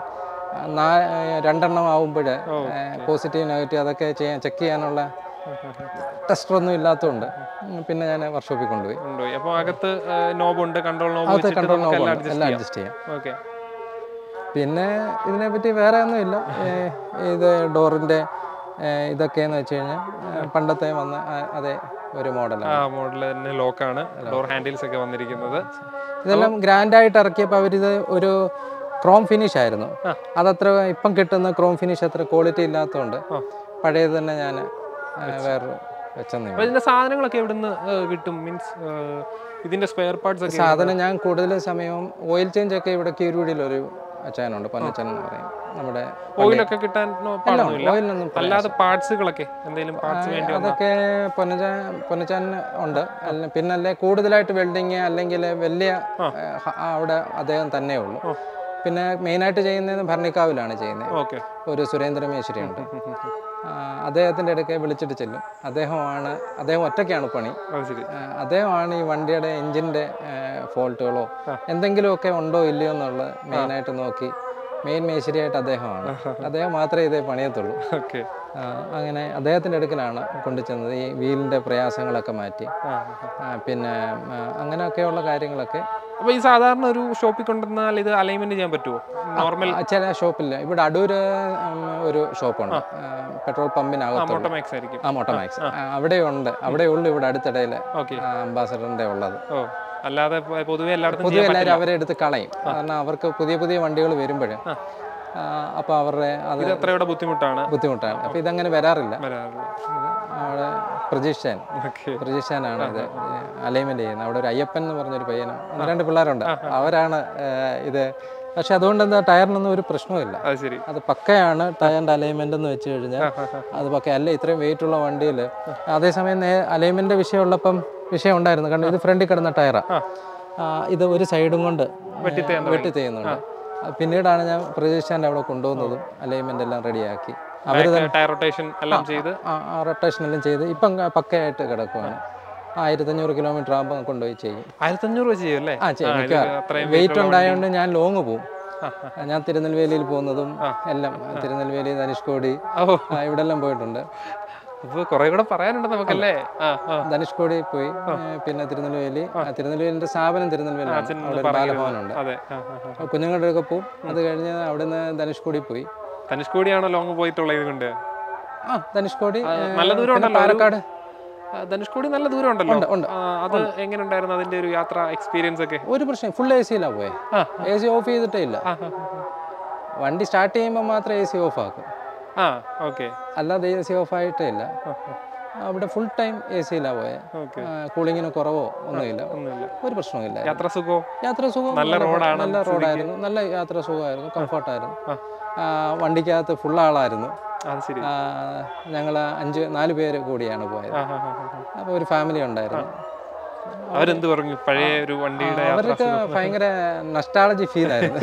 രണ്ടെണ്ണം ആവുമ്പോൾ പോസിറ്റീവ് നെഗറ്റീവ് അതൊക്കെ ചെയ്യാൻ ചെക്ക് ചെയ്യാനുള്ള ടെസ്റ്റർ ഒന്നും ഇല്ലാത്തതുകൊണ്ട് ഉം, പിന്നെ ഞാൻ വർക്ക്ഷോപ്പിൽ കൊണ്ടുപോയി കൊണ്ടുപോയി അപ്പൊ അകത്ത് നോബ് ഉണ്ട് കൺട്രോൾ നോബ് അകത്ത് വെച്ചിട്ട് കൺട്രോൾ നമുക്ക് എല്ലാം നോബ് അഡ്ജസ്റ്റ് എല്ലാം ചെയ്യാം അഡ്ജസ്റ്റ് ചെയ്യാം ഓക്കെ പിന്നെ ഇതിനെപ്പറ്റി വേറെ ഒന്നുമില്ല ഏ, ഇത് ഡോറിൻ്റെ ഇതൊക്കെയെന്ന് വെച്ച് കഴിഞ്ഞാൽ ഏ, പണ്ടത്തെ വന്ന ആ, അതേ ഒരു മോഡലാണ് ആ മോഡൽ തന്നെ ലോക്കാണ് ഡോർ ഹാൻഡിൽസ് ഒക്കെ വന്നിരിക്കുന്നത് ഇതെല്ലാം ഗ്രാൻഡായിട്ട് ഇറക്കിയപ്പോൾ അവരിത് ഒരു ക്രോം ഫിനിഷ് ആയിരുന്നു അതത്ര ഇപ്പം കിട്ടുന്ന ക്രോം ഫിനിഷ് അത്ര ക്വാളിറ്റി ഇല്ലാത്തതുകൊണ്ട് പഴയത് തന്നെ ഞാൻ വേറെ വെച്ചെന്നേ അപ്പൊ ഇതിന്റെ സാധനങ്ങളൊക്കെ എവിടുന്ന് ഏഹ്, കിട്ടും മീൻസ് ഇതിന്റെ സ്പെയർ പാർട്സ് ഒക്കെ സാധനം ഞാൻ കൂടുതൽ സമയവും ഓയിൽ ചേഞ്ച് ഒക്കെ ഇവിടെ കീരുവടിയിൽ ഒരു അച്ചായനുണ്ട് പൊന്നച്ചൻ എന്ന് പറയും നമ്മുടെ ഓയിലൊക്കെ കിട്ടാൻ no പാടൊന്നുമില്ല ഓയിലൊന്നും അല്ലാതെ പാർട്സുകളൊക്കെ എന്തെങ്കിലും പാർട്സ് വേണ്ടി വന്നാ അതൊക്കെ പൊന്നച്ചാൻ പൊന്നച്ചാൻ ഉണ്ട് അല്ല പിന്നല്ലേ കൂടുതലായിട്ട് വെൽഡിങ് അല്ലെങ്കിൽ വലിയ ഏ, ഹ- അവിടെ അദ്ദേഹം തന്നെ ഉള്ളൂ പിന്നെ മെയിനായിട്ട് ചെയ്യുന്നത് ഭരണിക്കാവിലാണ് ചെയ്യുന്നത് ഓക്കെ ഒരു സുരേന്ദ്ര മേശ്വരി ഉണ്ട് ആ, അദ്ദേഹത്തിൻ്റെ ഇടയ്ക്ക് വിളിച്ചിട്ട് ചെല്ലും അദ്ദേഹമാണ് അദ്ദേഹം ഒറ്റയ്ക്കാണ് പണി അത് ശരി ആ, അദ്ദേഹമാണ് ഈ വണ്ടിയുടെ എഞ്ചിൻ്റെ ഫോൾട്ടുകളോ എന്തെങ്കിലുമൊക്കെ ഉണ്ടോ ഇല്ലയോ എന്നുള്ളത് മെയിനായിട്ട് നോക്കി മെയിൻ മേശരിയായിട്ട് അദ്ദേഹമാണ് അദ്ദേഹം മാത്രമേ ഇതേ പണിയത്തുള്ളൂ ഓക്കെ ആ, അങ്ങനെ അദ്ദേഹത്തിൻ്റെ അടുക്കലാണ് കൊണ്ടുചെന്നത് ഈ വീലിൻ്റെ പ്രയാസങ്ങളൊക്കെ മാറ്റി ആ, പിന്നെ ആ, അങ്ങനെയൊക്കെയുള്ള കാര്യങ്ങളൊക്കെ അപ്പൊ ഈ സാധാരണ ഒരു ഷോപ്പിൽ കൊണ്ടുവന്നാൽ ഇത് അലൈൻമെന്റ് ചെയ്യാൻ പറ്റുമോ നോർമൽ ആ, ചില ഷോപ്പില്ല ഇവിടെ അടൂര് ഉം, ഒരു ഷോപ്പുണ്ട് പെട്രോൾ പമ്പിനകത്തുള്ള മോട്ടോമാക്സ് ആയിരിക്കും ആ മോട്ടോമാക്സ് അവിടെ ഉണ്ട് അവിടെ ഉള്ളു ഇവിടെ അടുത്തിടയിൽ ഓക്കെ അംബാസഡറിൻ്റെ ഉള്ളത് ഓ അല്ലാതെ പൊ- പൊതുവെ എല്ലായിടത്തും പൊതുവെ ചെയ്യാൻ എല്ലാവരും അവരെ എടുത്ത് കളയും കാരണം അവർക്ക് പുതിയ പുതിയ വണ്ടികൾ വരുമ്പോൾ അപ്പോൾ അവരുടെ അത് ഇത് അത്രയുടെ ബുദ്ധിമുട്ടാണ് ബുദ്ധിമുട്ടാണ് അപ്പോൾ ഇതങ്ങനെ വരാറില്ല വരാറുള്ളത് ഇത് അവിടെ പ്രതീക്ഷൻ ഓക്കെ പ്രതീക്ഷനാണ് ഇത് അലൈൻമെന്റ് ചെയ്യുന്നത് അവിടെ ഒരു അയ്യപ്പൻ എന്ന് പറഞ്ഞൊരു പയ്യനും ഒന്ന് രണ്ട് പിള്ളേരുണ്ട് അവരാണ് ഏഹ്, ഇത് പക്ഷെ അതുകൊണ്ട് എന്താ ടയറിനൊന്നും ഒരു പ്രശ്നവുമില്ല അത് ശരി അത് പക്കയാണ് ടയറിന്റെ അലൈൻമെന്റ് എന്ന് വെച്ച് കഴിഞ്ഞാൽ അത് പക്ക അല്ല ഇത്രയും വെയിറ്റ് ഉള്ള വണ്ടിയിൽ അതേസമയം അലൈൻമെന്റ് വിഷയം ഉള്ളപ്പം വിഷയം ഉണ്ടായിരുന്നു കാരണം ഇത് ഫ്രണ്ടിൽ കിടന്ന ടയറാ ആ, ഇത് ഒരു സൈഡും കൊണ്ട് വെട്ടി ചെയ്യുന്നുണ്ട് അത് പിന്നീടാണ് ഞാൻ പ്രതീക്ഷാൻ്റെ അവിടെ കൊണ്ടുവന്നതും അലൈൻമെന്റ് എല്ലാം റെഡിയാക്കി അവർ ടയർ റൊട്ടേഷൻ എല്ലാം ചെയ്ത് ആ റൊട്ടേഷൻ എല്ലാം ചെയ്ത് ഇപ്പം പക്കയായിട്ട് കിടക്കുവാണ് ആയിരത്തഞ്ഞൂറ് കിലോമീറ്റർ ആകുമ്പോൾ കൊണ്ടുപോയി ചെയ്യും ആയിരത്തഞ്ഞൂറ് രൂപ ചെയ്യും അല്ലേ ആ ചെയ്യും ഇത് മിക്കവാറും. അത്രയും വെയിറ്റ് ഉണ്ടായതുകൊണ്ട് ഞാൻ ലോങ് പോവും ആ, ഞാൻ തിരുനെൽവേലിയിൽ പോകുന്നതും എല്ലാം തിരുനെൽവേലി ധനുഷ്കോടി ഓ ആ, ഇവിടെ എല്ലാം പോയിട്ടുണ്ട് അപ്പൊ കുറെ കൂടെ പറയാനുണ്ട് നമുക്കല്ലേ ആ ആ ധനുഷ്കോടി പോയി ഏ, പിന്നെ തിരുനെൽവേലി ആ, തിരുനെൽവേലിന്റെ സ്ഥാപനം തിരുനെൽവേലിയാണ് അച്ഛൻ അവിടെ ഒരു പറഞ്ഞിരുന്നു. ബാലഭവനുണ്ട് അതെ ആ, ആ, ആ. അപ്പോൾ കുഞ്ഞുങ്ങളുടെ ഒക്കെ പോവും അത് കഴിഞ്ഞ് അവിടുന്ന് ധനുഷ്കോടി പോയി ധനുഷ്കോടിയാണോ ലോങ് പോയിട്ടുള്ളത് ഇത് കൊണ്ട് ആ ധനുഷ്കോടി ഏ, നല്ല ദൂരം പിന്നെ ഉണ്ടല്ലോ ഒരു- പാലക്കാട് ആ, ധനുഷ്കോടി നല്ല ദൂരം ഉണ്ടല്ലോ ഉണ്ട്, ഉണ്ട്. ആ, അത് എങ്ങനെ ഉണ്ടായിരുന്നു അതിന്റെ ഒരു യാത്ര എക്സ്പീരിയൻസ് ഒക്കെ ഒരു പ്രശ്നം ഫുൾ എ സിയിലാണ് പോയെ ആ. എ സി ഓഫ് ചെയ്തിട്ടേ ഇല്ല ആ, ആ, വണ്ടി സ്റ്റാർട്ട് ചെയ്യുമ്പോൾ മാത്രമേ എ സി ഓഫ് ആക്കും ആ ഓക്കെ അല്ലാതെ എ സി ഓഫ് ആയിട്ടേ ഇല്ല അവിടെ ഫുൾ ടൈം എ സിയിലാണ് പോയത് ഓക്കെ കൂളിങ്ങിന് കുറവോ ഒന്നുമില്ല ഒന്നുമില്ല ഒരു പ്രശ്നവുമില്ല യാത്ര സുഖോ യാത്ര സുഖം നല്ല റോഡാണ് നല്ല റോഡായിരുന്നു നല്ല യാത്ര സുഖമായിരുന്നു കംഫർട്ടായിരുന്നു വണ്ടിക്കകത്ത് ഫുൾ ആളായിരുന്നു അത് ശരി ഞങ്ങൾ അഞ്ച് നാല് പേര് കൂടിയാണ് പോയത് ആ, ആ, ആ, ആ. അപ്പോൾ ഒരു ഫാമിലി ഉണ്ടായിരുന്നു അവരെന്ത് പറഞ്ഞു പഴയ ഒരു വണ്ടിയുടെ യാത്ര അവർക്ക് ഭയങ്കര നഷ്ടാളജി ഫീൽ ആയിരുന്നു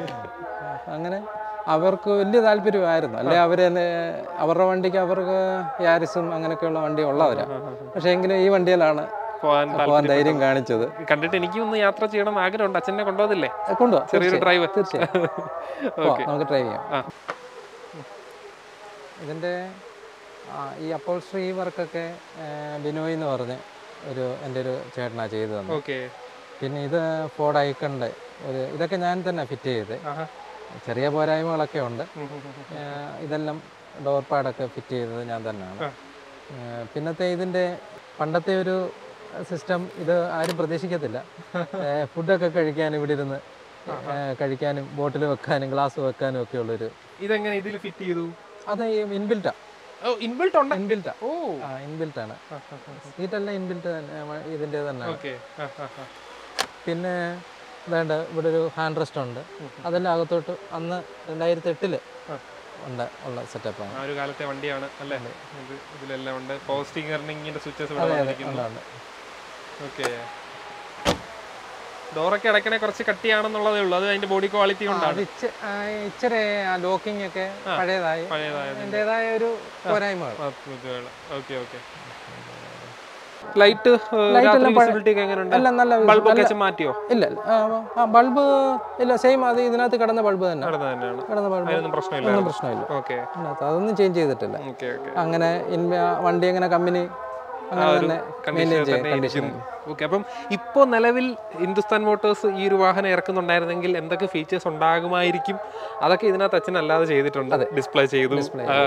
അങ്ങനെ അവർക്ക് വലിയ താല്പര്യമായിരുന്നു അല്ലെ അവർ തന്നെ അവരുടെ വണ്ടിക്ക് അവർക്ക് യാരിസും അങ്ങനെയൊക്കെയുള്ള വണ്ടി ഉള്ളവരാ പക്ഷേ എങ്കിലും ഈ വണ്ടിയിലാണ് പോകാൻ പോകാൻ ധൈര്യം കാണിച്ചത് കണ്ടിട്ട് എനിക്കും ഒന്ന് യാത്ര ചെയ്യണം എന്ന് ആഗ്രഹമുണ്ട് അച്ഛനെ കൊണ്ടുപോകത്തില്ലേ കൊണ്ടുപോകാം ചെറിയൊരു ഡ്രൈവ് തീർച്ചയായും പോവാം, നമുക്ക് ട്രൈ ചെയ്യാം ആ. ഇതിൻ്റെ ആ, ഈ അപ്പോൾസ്ട്രി ഈ വർക്കൊക്കെ ബിനോയ് എന്ന് പറഞ്ഞ് ഒരു എൻ്റെ ഒരു ചേട്ടനാണ് ചെയ്തു തന്നത് ഓക്കെ പിന്നെ ഇത് ഫോർഡ് ഐക്കണിൻ്റെ ഒരു ഇതൊക്കെ ഞാൻ തന്നെ ഫിറ്റ് ചെയ്ത് ആഹാ ചെറിയ പോരായ്മകളൊക്കെ ഉണ്ട് ഉം, ഉം, ഉം, ഉം. ആ, ഇതെല്ലാം ഡോർ പാഡൊക്കെ ഫിറ്റ് ചെയ്തത് ഞാൻ തന്നെയാണ് ആ. ആ, പിന്നത്തെ ഇതിൻ്റെ പണ്ടത്തെ ഒരു സിസ്റ്റം ഇത് ആരും പ്രതീക്ഷിക്കത്തില്ല ഏ, ഫുഡൊക്കെ കഴിക്കാൻ ഇവിടെ ഇരുന്ന് ഏ, കഴിക്കാനും ബോട്ടിൽ വെക്കാനും ഗ്ലാസ് വെക്കാനും ഒക്കെ ഉള്ളൊരു ഇതെങ്ങനെ ഇതിൽ ഫിറ്റ് ചെയ്തു അത് ഇൻബിൽറ്റാ ഓ ഇൻബിൽട്ട് ഉണ്ട് ഇൻബിൽറ്റാ ഓ ആ ഇൻബിൽറ്റ് ആണ് സീറ്റെല്ലാം ഇൻബിൽറ്റ് തന്നെ ഇതിൻ്റെ തന്നെ ഓക്കെ പിന്നെ വേണ്ട ഇവിടെ ഒരു ഹാൻഡ് റെസ്റ്റ് ഉണ്ട് അതെല്ലാം അകത്തോട്ട് അന്ന് രണ്ടായിരത്തി എട്ടില് ഉണ്ട് ഉള്ള സെറ്റപ്പാണ് ആ ഒരു കാലത്തെ വണ്ടിയാണ് അല്ലേ ഇത് ഇതിലെല്ലാം ഉണ്ട് പവർ സ്റ്റിയറിംഗിന്റെ സ്വിച്ചസ് ഇവിടെ അതെ വന്നിരിക്കുന്നു ഉണ്ട് ഉണ്ട് ഓക്കെ ഡോറൊക്കെ അടക്കണേ കുറച്ച് കട്ടിയാണെന്നുള്ളതേ ഉള്ളൂ അത് അതിന്റെ ബോഡി ക്വാളിറ്റി ആ, കൊണ്ടാണ് അത് ഇച്ചി- ആ, ഇച്ചിരി ലോക്കിംഗ് ഒക്കെ പഴയതായി പഴയതായത് അതിൻ്റെതായ ഒരു പോരായ്മകൾ ഓക്കെ ഓക്കെ ലൈറ്റ് വിസിബിലിറ്റി ഒക്കെ എങ്ങനെയുണ്ട് എല്ലാം നല്ല ബൾബ് ഒക്കെ വെച്ച് മാറ്റിയോ ഇല്ല ആ, ആ ബൾബ് ഇല്ല സെയിം അത് ഇതിനകത്ത് കിടന്ന ബൾബ് തന്നെ നടന്നത് തന്നെയാണ് കിടന്ന ബൾബ് അതിനൊന്നും പ്രശ്നമില്ല ഒന്നും പ്രശ്നമില്ല ഓക്കെ അതിനകത്ത് അതൊന്നും ചേഞ്ച് ചെയ്തിട്ടില്ല ഓക്കെ ഓക്കെ അങ്ങനെ ഇൻവ- വണ്ടി അങ്ങനെ കമ്പനി അങ്ങനെ തന്നെ മെയിൻറ്റെയിൻ ചെയ്യും കണ്ടീഷൻ ഓക്കെ അപ്പം ഇപ്പോൾ നിലവിൽ ഹിന്ദുസ്ഥാൻ മോട്ടോഴ്സ് ഈ ഒരു വാഹനം ഇറക്കുന്നുണ്ടായിരുന്നെങ്കിൽ എന്തൊക്കെ ഫീച്ചേഴ്സ് ഉണ്ടാകുമായിരിക്കും അതൊക്കെ ഇതിനകത്ത് അച്ഛൻ അല്ലാതെ ചെയ്തിട്ടുണ്ട് ഡിസ്പ്ലേ ചെയ്തു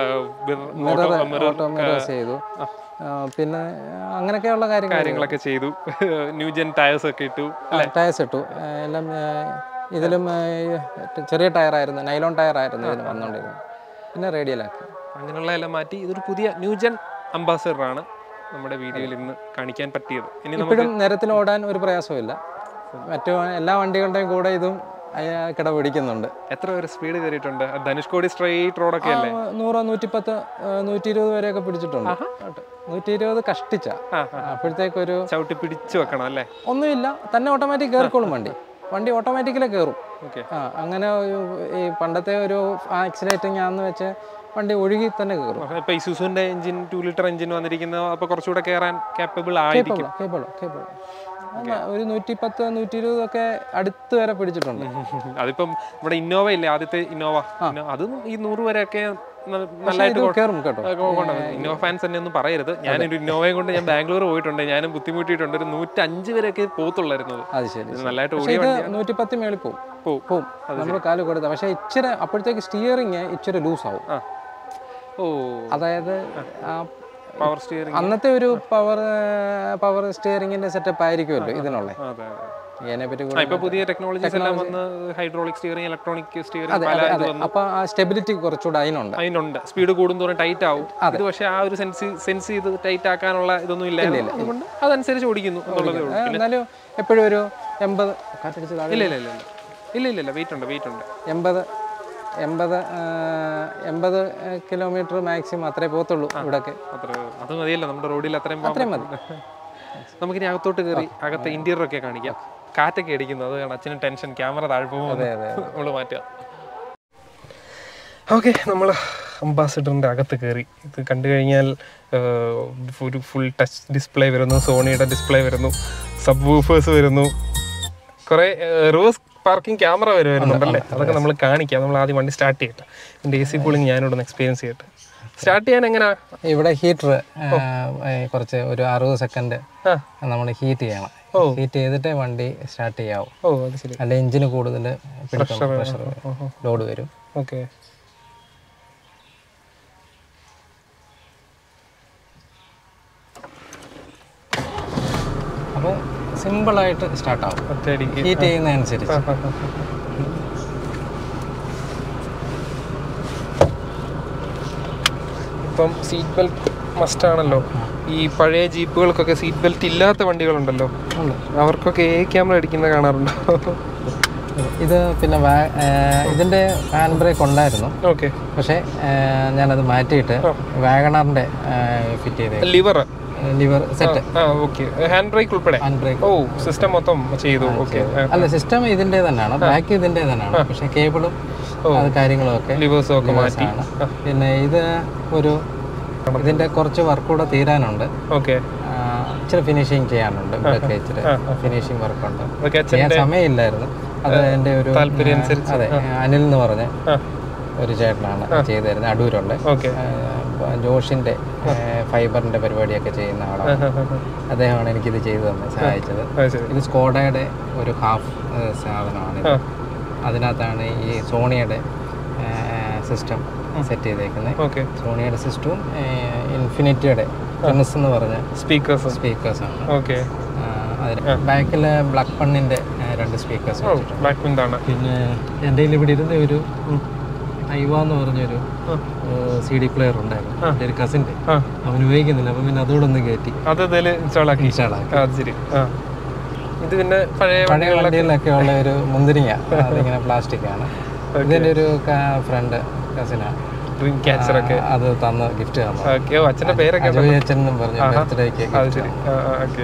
ഓട്ടോ മിറേഴ്സ് ചെയ്തു ആ, പിന്നെ അങ്ങനെയൊക്കെയുള്ള കാര്യങ്ങൾ കാര്യങ്ങളൊക്കെ ചെയ്തു ന്യൂജൻ ടയേഴ്സ് ഒക്കെ ഇട്ടു ടയർസ് ഇട്ടു ആ, എല്ലാം ആ, ഇതിലും ആ, ചെറിയ ടയറായിരുന്നു നൈലോൺ ടയറായിരുന്നു ഇതിന് വന്നുകൊണ്ടിരുന്നത് പിന്നെ റേഡിയലാക്കി അങ്ങനെയുള്ള എല്ലാം മാറ്റി ഇതൊരു പുതിയ ന്യൂജൻ അംബാസഡർ ആണ് നമ്മുടെ വീഡിയോയിൽ ഇന്ന് കാണിക്കാൻ പറ്റിയത് ഇനി നമുക്ക് ഇപ്പോഴും നിരത്തിൽ ഓടാൻ ഒരു പ്രയാസമില്ല മറ്റു എല്ലാ വണ്ടികളുടെയും കൂടെ ഇതും അയ- കിടപിടിക്കുന്നുണ്ട് എത്ര വരെ സ്പീഡ് കയറിയിട്ടുണ്ട് ധനുഷ്കോടി സ്ട്രെയിറ്റ് റോഡൊക്കെ അല്ലേ ആ, നൂറോ നൂറ്റിപ്പത്ത് ആ, നൂറ്റി ഇരുപത് വരെയൊക്കെ പിടിച്ചിട്ടുണ്ട് നൂറ്റി ഇരുപത് കഷ്ടിച്ച ആ, അപ്പോഴത്തേക്കൊരു ചവിട്ടി പിടിച്ചു വെക്കണം അല്ലേ ഒന്നുമില്ല തന്നെ ഓട്ടോമാറ്റിക് കയറിക്കോളും വണ്ടി വണ്ടി ഓട്ടോമാറ്റിക്കലി കയറും ഓക്കെ ആ അങ്ങനെ ഒരു- ഈ പണ്ടത്തെ ഒരു ആക്സിലേറ്റിംഗ് ആണെന്ന് വെച്ച് വണ്ടി ഒഴുകി തന്നെ കയറും ഇപ്പൊ ഇസുസുന്റെ എഞ്ചിൻ ടു ലിറ്റർ എഞ്ചിൻ വന്നിരിക്കുന്ന അപ്പൊ കുറച്ചുകൂടെ കയറാൻ കാപ്പബിൾ ആയിരിക്കും കേബിൾ കേബിൾ ഒരു നൂറ്റി പത്ത് നൂറ്റി ഇരുപത് ഒക്കെ അടുത്ത് വരെ പിടിച്ചിട്ടുണ്ട് അതിപ്പം ഇവിടെ ഇന്നോവ ഇല്ലേ ആദ്യത്തെ ഇന്നോവ ഇന്നോ- അതും ഈ നൂറ് വരെയൊക്കെ ന- നല്ലതായിട്ട് ഇത് കയറും കേട്ടോ ഇന്നോവ ഫാൻസ് തന്നെ ഒന്നും പറയരുത് ഞാനൊരു ഇന്നോവയും കൊണ്ട് ഞാൻ ബാംഗ്ലൂർ പോയിട്ടുണ്ട് ഞാനും ബുദ്ധിമുട്ടിയിട്ടുണ്ട് ഒരു നൂറ്റഞ്ച് വരെയൊക്കെ പോകത്തുള്ളായിരുന്നത് അത് ശരി ഇത് നല്ലതായിട്ട് പക്ഷേ ഓടിയ ഇത് നൂറ്റി പത്ത് മേളിൽ പോകും പോവും. പോവും നമ്മൾ കാല് കൊടുത്ത പക്ഷേ ഇച്ചിരി അപ്പോഴത്തേക്ക് സ്റ്റിയറിങ് ഇച്ചിരി ലൂസ് ആവും ആ ഓ അതായത് ആ പവർ സ്റ്റിയറിംഗ് അന്നത്തെ ഒരു പവർ പവർ സ്റ്റിയറിംഗിന്റെ സെറ്റപ്പ് ആയിരിക്കുമല്ലോ ഇതിനുള്ള അതെ അതെ ഇതിനെ പറ്റി ആ, ഇപ്പൊ പുതിയ ടെക്നോളജീസ് എല്ലാം വന്ന് ഹൈഡ്രോളിക് സ്റ്റിയറിംഗ് ഇലക്ട്രോണിക് സ്റ്റിയറിംഗ് പല അതെ ഇത് അതെ അപ്പൊ ആ സ്റ്റെബിലിറ്റി കുറച്ചുകൂടെ അതിനുണ്ട് അതിനുണ്ട് സ്പീഡ് കൂടുന്തോറും ടൈറ്റ് ആവും ഇത് പക്ഷേ ആ ഒരു സെൻസ് സെൻസ് ചെയ്ത് ടൈറ്റ് ആക്കാനുള്ള ഇതൊന്നും ഇല്ല അതുകൊണ്ട് അതനുസരിച്ച് ഓടിക്കുന്നു എന്നുള്ളതേ ഉള്ളൂ ആ, എന്നാലും എപ്പോഴും ഒരു എൺപത് കാറ്റടിച്ച് താഴെ ഇല്ല ഇല്ല ഇല്ല ഇല്ല ഇല്ല ഇല്ല ഇല്ല വെയിറ്റ് ഉണ്ട് വെയിറ്റ് ഉണ്ട് എൺപത് എൺപത് ആ, എൺപത് കിലോമീറ്റർ മാക്സിമം അത്രേ പോകത്തുള്ളൂ ഇവിടെയൊക്കെ അത്ര അത് മതിയല്ലോ നമ്മുടെ റോഡിൽ അത്രയും പോകാൻ അത്രയും മതി നമുക്കിനി അകത്തോട്ട് കയറി അകത്തെ ഇന്റീരിയർ ഒക്കെ കാണിക്കാം കാറ്റൊക്കെ അടിക്കുന്നു അത് കാരണം അച്ഛന് ടെൻഷൻ ക്യാമറ താഴെ പോകുമ്പോൾ അതെ അതെ നമ്മൾ മാറ്റുക ഓക്കെ നമ്മൾ അംബാസിഡറിൻ്റെ അകത്ത് കയറി ഇത് കണ്ടു കഴിഞ്ഞാൽ ആഹ്, ഒരു ഫുൾ ടച്ച് ഡിസ്പ്ലേ വരുന്നു സോണിയുടെ ഡിസ്പ്ലേ വരുന്നു സബ് വൂഫേഴ്സ് വരുന്നു കുറേ റിവേഴ്സ് പാർക്കിംഗ് ക്യാമറ വരെ വരുന്നുണ്ടല്ലേ അതൊക്കെ നമ്മൾ കാണിക്കാം നമ്മൾ ആദ്യം വണ്ടി സ്റ്റാർട്ട് ചെയ്യട്ടെ ഇതിൻ്റെ എ സി കൂളിംഗ് ഞാനിവിടെ ഒന്ന് എക്സ്പീരിയൻസ് ചെയ്യട്ടെ സ്റ്റാർട്ട് ചെയ്യാൻ എങ്ങനെയാ ഇവിടെ ഹീറ്റർ കുറച്ച് ഒരു അറുപത് സെക്കൻഡ് ആ നമ്മൾ ഹീറ്റ് ചെയ്യണം ഓ. ഹീറ്റ് ചെയ്തിട്ടേ വണ്ടി സ്റ്റാർട്ട് ചെയ്യാവും ഓ അത് ശരി അല്ല എഞ്ചിന് കൂടുതൽ പിടിക്കണം പ്രഷർ ലോഡ് വരും ഓക്കെ അപ്പോൾ സിമ്പിളായിട്ട് സ്റ്റാർട്ട് ആവും ഒറ്റയടിക്ക് ഹീറ്റ് ചെയ്യുന്നതനുസരിച്ച് ഇപ്പം സീറ്റ് ബെൽറ്റ് മസ്റ്റ് ആണല്ലോ ഈ പഴയ ജീപ്പുകൾക്കൊക്കെ സീറ്റ് ബെൽറ്റ് ഇല്ലാത്ത വണ്ടികളുണ്ടല്ലോ ഉണ്ട്. അവർക്കൊക്കെ എ ക്യാമറ അടിക്കുന്ന കാണാറുണ്ടോ ഇത് പിന്നെ വാ- ആ, ഇതിന്റെ ഹാൻഡ് ബ്രേക്ക് ഉണ്ടായിരുന്നു ഓക്കെ പക്ഷേ ആ, ഞാനത് മാറ്റിയിട്ട് വാഗണറിന്റെ ഫിറ്റ് ചെയ്ത് ലിവർ ലിവർ സെറ്റ് ആ ഓക്കെ ഹാൻഡ് ബ്രേക്ക് ഉൾപ്പെടെ ഹാൻഡ് ബ്രേക്ക് ഓ സിസ്റ്റം മൊത്തം ചെയ്തു ഓക്കെ അല്ല സിസ്റ്റം ഇതിന്റെ തന്നെയാണ് ബാക്ക് ഇതിന്റെ തന്നെയാണ് പക്ഷെ കേബിളും അത് കാര്യങ്ങളും ഒക്കെ ലിവേഴ്സും ഒക്കെ മാറ്റി ആണ് പിന്നെ ഇത് ഒരു ഇതിന്റെ കുറച്ച് വർക്ക് കൂടെ തീരാനുണ്ട് ഓക്കെ ആ, ഇച്ചിരി ഫിനിഷിങ് ചെയ്യാനുണ്ട് ഇവിടെയൊക്കെ ഇച്ചിരി ഫിനിഷിങ് വർക്കുണ്ട് അതൊക്കെ അച്ഛൻ ചെയ്യാൻ സമയമില്ലായിരുന്നു അത് എൻ്റെ ഒരു താല്പര്യം ആ, അതെ അനിൽ എന്ന് പറഞ്ഞ ആ ഒരു ചേട്ടനാണ് ചെയ്തു തരുന്നത് അടൂരുള്ള ഓക്കെ ആ, ജോഷിൻ്റെ ഫൈബറിൻ്റെ പരിപാടിയൊക്കെ ചെയ്യുന്ന ആളാണ് അദ്ദേഹമാണ് എനിക്കിത് ചെയ്തു തന്നെ സഹായിച്ചത് അത് ശരി ഇത് സ്കോഡയുടെ ഒരു ഹാഫ് സാധനമാണ് ഇത്. ആ. അതിനകത്താണ് ഈ സോണിയുടെ സിസ്റ്റം സെറ്റ് ചെയ്തേക്കുന്നത് ഓക്കെ സോണിയുടെ സിസ്റ്റവും ഇൻഫിനിറ്റിയുടെ ടെന്നസ് എന്ന് പറഞ്ഞ സ്പീക്കേഴ്സ് സ്പീക്കേഴ്സാണ് ഓക്കെ അതിന് ബാക്കിൽ ബ്ലാക്ക് പണ്ണിൻ്റെ രണ്ട് സ്പീക്കേഴ്സ് ഓ ബ്ലാക്ക് വിൻഡ് ആണ് പിന്നെ എൻ്റെ കയ്യിൽ ഇവിടെ ഇരുന്ന ഒരു ഐവ എന്ന് പറഞ്ഞൊരു സി ഡി പ്ലെയർ ഉണ്ടായിരുന്നു എൻ്റെ ഒരു കസിൻ്റെ ആ അവൻ ഉപയോഗിക്കുന്നില്ല അപ്പം പിന്നെ അതോടെ ഒന്ന് കയറ്റി അത് ഇതിൽ ഇൻസ്റ്റാൾ ആക്കി ഇൻസ്റ്റാൾ ആക്കി ആ അത് ശരി ആ ഇത് പിന്നെ പഴയ പഴയ വണ്ടികളിലൊക്കെ ഉള്ള ഒരു മുന്തിരിങ്ങ അതിങ്ങനെ പ്ലാസ്റ്റിക് ആണ് ഇതിൻ്റെ ഒരു ഫ്രണ്ട് കസിനാണ് ഡ്രീം ക്യാച്ചർ ഒക്കെ അത് തന്ന് ഗിഫ്റ്റ് തന്നു ഓക്കെ ഓ അച്ഛൻ്റെ പേരൊക്കെ അജോയ് അച്ഛൻ എന്നും പറഞ്ഞു ബർത്ത്ഡേക്ക് അത് ശരി ആ ഓക്കെ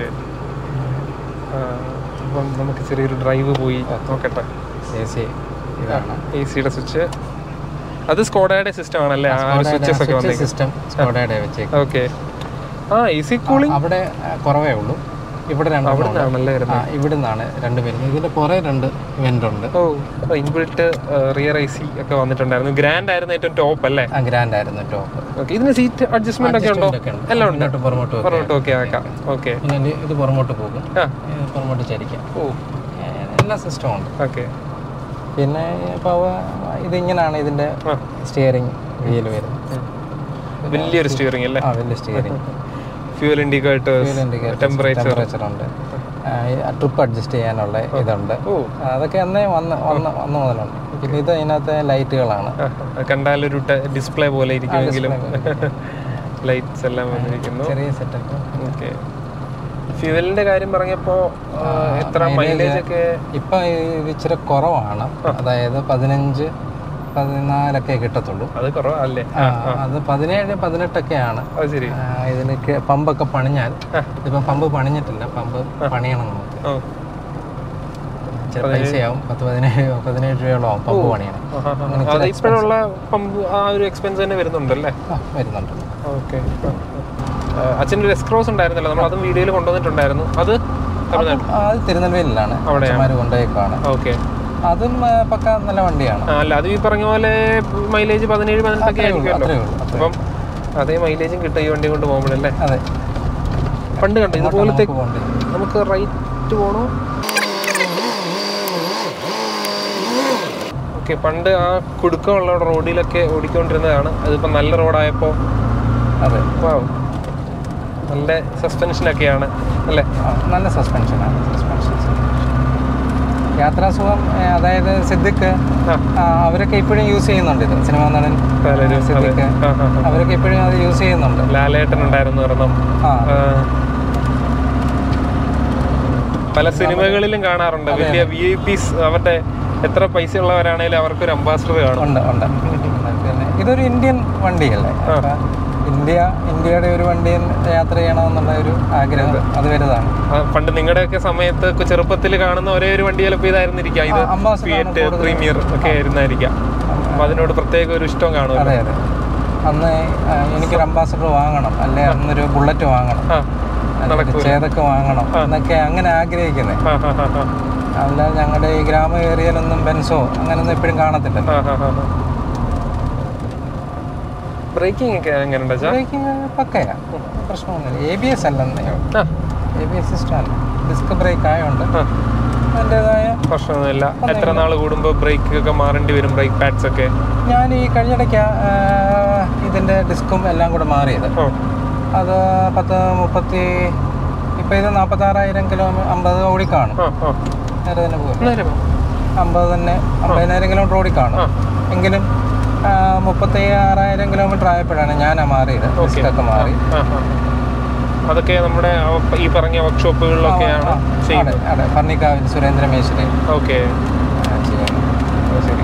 അപ്പം നമുക്ക് ചെറിയൊരു ഡ്രൈവ് പോയി നോക്കട്ടെ എ സി ഇതാണ് എ സിയുടെ സ്വിച്ച് അത് സ്കോഡയുടെ സിസ്റ്റം ആണല്ലേ ആ സ്വിച്ചസ് ഒക്കെ വന്നേക്കും സിസ്റ്റം സ്കോഡയുടെ വെച്ചേക്കും ഓക്കെ ആ എ സി കൂളിംഗ് അവിടെ ആ, കുറവേ ഉള്ളൂ ഇവിടെ രണ്ടെണ്ണം ഉണ്ട്. ആണല്ലേ ആ ഇവിടെ നിന്നാണ് രണ്ട് വരുന്നത് ഇതിന്റെ പുറേ രണ്ട് വെന്റ് ഉണ്ട് ഓ ഇൻബിൽട്ട് റിയർ ഐ സി ഒക്കെ വന്നിട്ടുണ്ടായിരുന്നു ഗ്രാൻഡ് ആയിരുന്നു ഏറ്റവും ടോപ്പ് അല്ലേ ആ ഗ്രാൻഡ് ആയിരുന്നു ടോപ്പ് ഓക്കെ ഇതിന് സീറ്റ് അഡ്ജസ്റ്റ്മെന്റ് ഒക്കെ ഉണ്ടോ ഇതൊക്കെ ഉണ്ട് എല്ലാം ഉണ്ട് മുന്നോട്ട് പുറമോട്ട് വെക്കാം. പുറകോട്ട് ഓക്കെ ആക്കാം ഓക്കെ പിന്നെ ഇത് ഇത് പുറമോട്ട് പോകും ആ ഇത് പുറമോട്ട് ചരിക്കാം ഓ ഏ, എല്ലാ സിസ്റ്റവും ഉണ്ട് ഓക്കെ പിന്നെ ഇപ്പോൾ ഇതിങ്ങനെയാണ് ഇതിന്റെ ആ സ്റ്റിയറിംഗ് വീല് വരുന്നത് വലിയൊരു സ്റ്റിയറിംഗ് അല്ലേ ആ വലിയ steering fuel indicators temperature temperature ഉണ്ട് ട്രിപ്പ് അഡ്ജസ്റ്റ് ചെയ്യാനുള്ള ഇതുണ്ട് ഓ അതൊക്കെ അന്നേ വന്ന് വന്ന് വന്ന മുതലുണ്ട് പിന്നെ ഇത് അതിനകത്തെ ലൈറ്റുകളാണ് കണ്ടാലൊരു ഡിസ്പ്ലേ പോലെ ഇരിക്കുമെങ്കിലും ലൈറ്റ്സ് എല്ലാം വന്നിരിക്കുന്നു ചെറിയ സെറ്റപ്പ് ഓക്കെ ഫ്യൂവലിന്റെ കാര്യം പറഞ്ഞപ്പോ ആ, എത്ര മൈലേജ് ഒക്കെ ഇപ്പം ഇത് ഇച്ചിരി കുറവാണ് അതായത് പതിനഞ്ച് പതിനാലൊക്കെ കിട്ടത്തുള്ളൂ അത് കുറവല്ലേ ആ, അത് പതിനേഴ് പതിനെട്ടൊക്കെയാണ് അത് ശരി ആ, ഇതിന് ക- പമ്പൊക്കെ പണിഞ്ഞാൽ ഇപ്പം പമ്പ് പണിഞ്ഞിട്ടില്ല പമ്പ് പണിയണം നമുക്ക് ഓ ചില പൈസയാവും പത്ത് പതിനേഴ് പതിനേഴ് രൂപയോളം ആവും പമ്പ് പണിയണം അത് ഇപ്പോഴുള്ള പമ്പ് ആ ഒരു എക്സ്പെൻസ് തന്നെ വരുന്നുണ്ടല്ലേ ആ വരുന്നുണ്ട് ഓക്കെ അച്ഛൻ്റെ ഒരു എക്സ്ക്രോസ് ഉണ്ടായിരുന്നല്ലോ നമ്മൾ അതും വീഡിയോയിൽ കൊണ്ടുവന്നിട്ടുണ്ടായിരുന്നു അത് തമിഴ്നാട് ആ, അത് തിരുനെൽവേലിയിലാണ് അവിടെയാണ്. അച്ഛന്മാർ കൊണ്ടുപോയേക്കാണ് ഓക്കെ അതും ആ, പക്ക നല്ല വണ്ടിയാണ് അല്ല അത് ഈ പറഞ്ഞ പോലെ മൈലേജ് പതിനേഴ് പതിനെട്ടൊക്കെ അത്രേ ഉള്ളൂ ആയിരിക്കുമല്ലോ അത്രേ ഉള്ളൂ അത്രേ അപ്പം അതേ മൈലേജും കിട്ടും ഈ വണ്ടി കൊണ്ട് പോകുമ്പോഴല്ലേ അതെ പണ്ട് കണ്ടു ഇതുപോലത്തെ നമുക്ക് പോകണ്ടേ നമുക്ക് റൈറ്റ് പോണോ ഓക്കെ പണ്ട് ആ കുടുക്കമുള്ള റോഡിലൊക്കെ ഓടിക്കൊണ്ടിരുന്നതാണ് അതിപ്പോൾ നല്ല റോഡായപ്പോൾ അതെ നല്ല സസ്പെൻഷനൊക്കെയാണ് അല്ലേ ആ, നല്ല സസ്പെൻഷനാണ് സസ്പെൻഷൻ യാത്രാസുഖം ഏ, അതായത് സിദ്ദിഖ് ആ. ആ, അവരൊക്കെ ഇപ്പോഴും യൂസ് ചെയ്യുന്നുണ്ട് ഇത് സിനിമാ നടൻ പലരും സിദ്ദിഖ് ആ, ആ, ആ. അവരൊക്കെ ഇപ്പോഴും അത് യൂസ് ചെയ്യുന്നുണ്ട് ലാലേട്ടൻ ഉണ്ടായിരുന്നു ഒരെണ്ണം ആ ആ. പല സിനിമകളിലും കാണാറുണ്ട് വലിയ വി ഐ പീസ് അവരുടെ എത്ര പൈസ ഉള്ളവരാണേലും അവർക്കൊരു അംബാസിഡർ കാണും ഉണ്ട് ഉണ്ട് പിന്നെ ഇതൊരു ഇന്ത്യൻ വണ്ടിയല്ലേ അപ്പൊ ഇന്ത്യ ഇന്ത്യയുടെ ഒരു വണ്ടിയിൽ യാത്ര ചെയ്യണമെന്നുള്ള ഒരു ആഗ്രഹം അത് വലുതാണ് ആ, പണ്ട് നിങ്ങളുടെയൊക്കെ സമയത്ത് ഒക്കെ ചെറുപ്പത്തിൽ കാണുന്ന ഒരേ ഒരു വണ്ടി ചിലപ്പോൾ ഇതായിരുന്നിരിക്കാം ഇത് അംബാസഡർ ഫിയറ്റ് പ്രീമിയർ ഒക്കെ ആയിരുന്നായിരിക്കാം അപ്പൊ അതിനോട് പ്രത്യേക ഒരു ഇഷ്ടം കാണുമല്ലോ അതെ അതെ അന്ന് ആ, എനിക്കൊരു അംബാസഡർ വാങ്ങണം അല്ലെ അന്നൊരു ബുള്ളറ്റ് വാങ്ങണം ആ അല്ലെങ്കിൽ ചേതക്ക് വാങ്ങണം എന്നൊക്കെ അങ്ങനെ ആഗ്രഹിക്കുന്നത് ആ, ആ, ആ, ആ. അല്ല ഞങ്ങളുടെ ഈ ഗ്രാമ ഏരിയയിലൊന്നും ബെൻസോ അങ്ങനൊന്നും എപ്പോഴും കാണത്തില്ലല്ലോ ആ, ആ, ആ, ആ. ബ്രേക്കിംഗ് ഒക്കെ എങ്ങനെയുണ്ട് ചാ ബ്രേക്കിംഗ് പക്കയാ പ്രശ്നമൊന്നുമില്ല എ ബി എസ് അല്ലെന്നേ ആ എ ബി എസ് സിസ്റ്റം അല്ല ഡിസ്ക് ബ്രേക്ക് ആയതുകൊണ്ട് ആ. അതിൻ്റെതായ പ്രശ്നമൊന്നുമില്ല എത്ര നാൾ കൂടുമ്പോൾ ബ്രേക്ക് ഒക്കെ മാറേണ്ടി വരും ബ്രേക്ക് പാഡ്സ് ഒക്കെ ഞാൻ ഈ കഴിഞ്ഞിടയ്ക്ക് ഇതിൻ്റെ ഡിസ്കും എല്ലാം കൂടെ മാറിയത് ഓ അത് പത്ത് മുപ്പത്തി ഇപ്പോൾ ഇത് നാൽപ്പത്താറായിരം കിലോമീറ്റർ അമ്പത് ഓടി കാണും ആ ആ നേരെ തന്നെ പോകും നേരെ പോ. അമ്പത് തന്നെ അമ്പതിനായിരം കിലോമീറ്റർ ഓടി കാണും ആ. എങ്കിലും ആ, മുപ്പത്തി ആറായിരം കിലോമീറ്റർ ആയപ്പോഴാണ് ഞാൻ മാറിയത് ഡിസ്കൊക്കെ മാറി ആ, ആ. അതൊക്കെ നമ്മുടെ ആ ഈ പറഞ്ഞ വർക്ക്ഷോപ്പുകളിലൊക്കെയാണ് അതെ ചെയ്യുന്നത് അതെ ഫർണിക്കാവിൽ സുരേന്ദ്ര മേശ്വരി ഓക്കെ ചെയ്യുന്നത് ശരി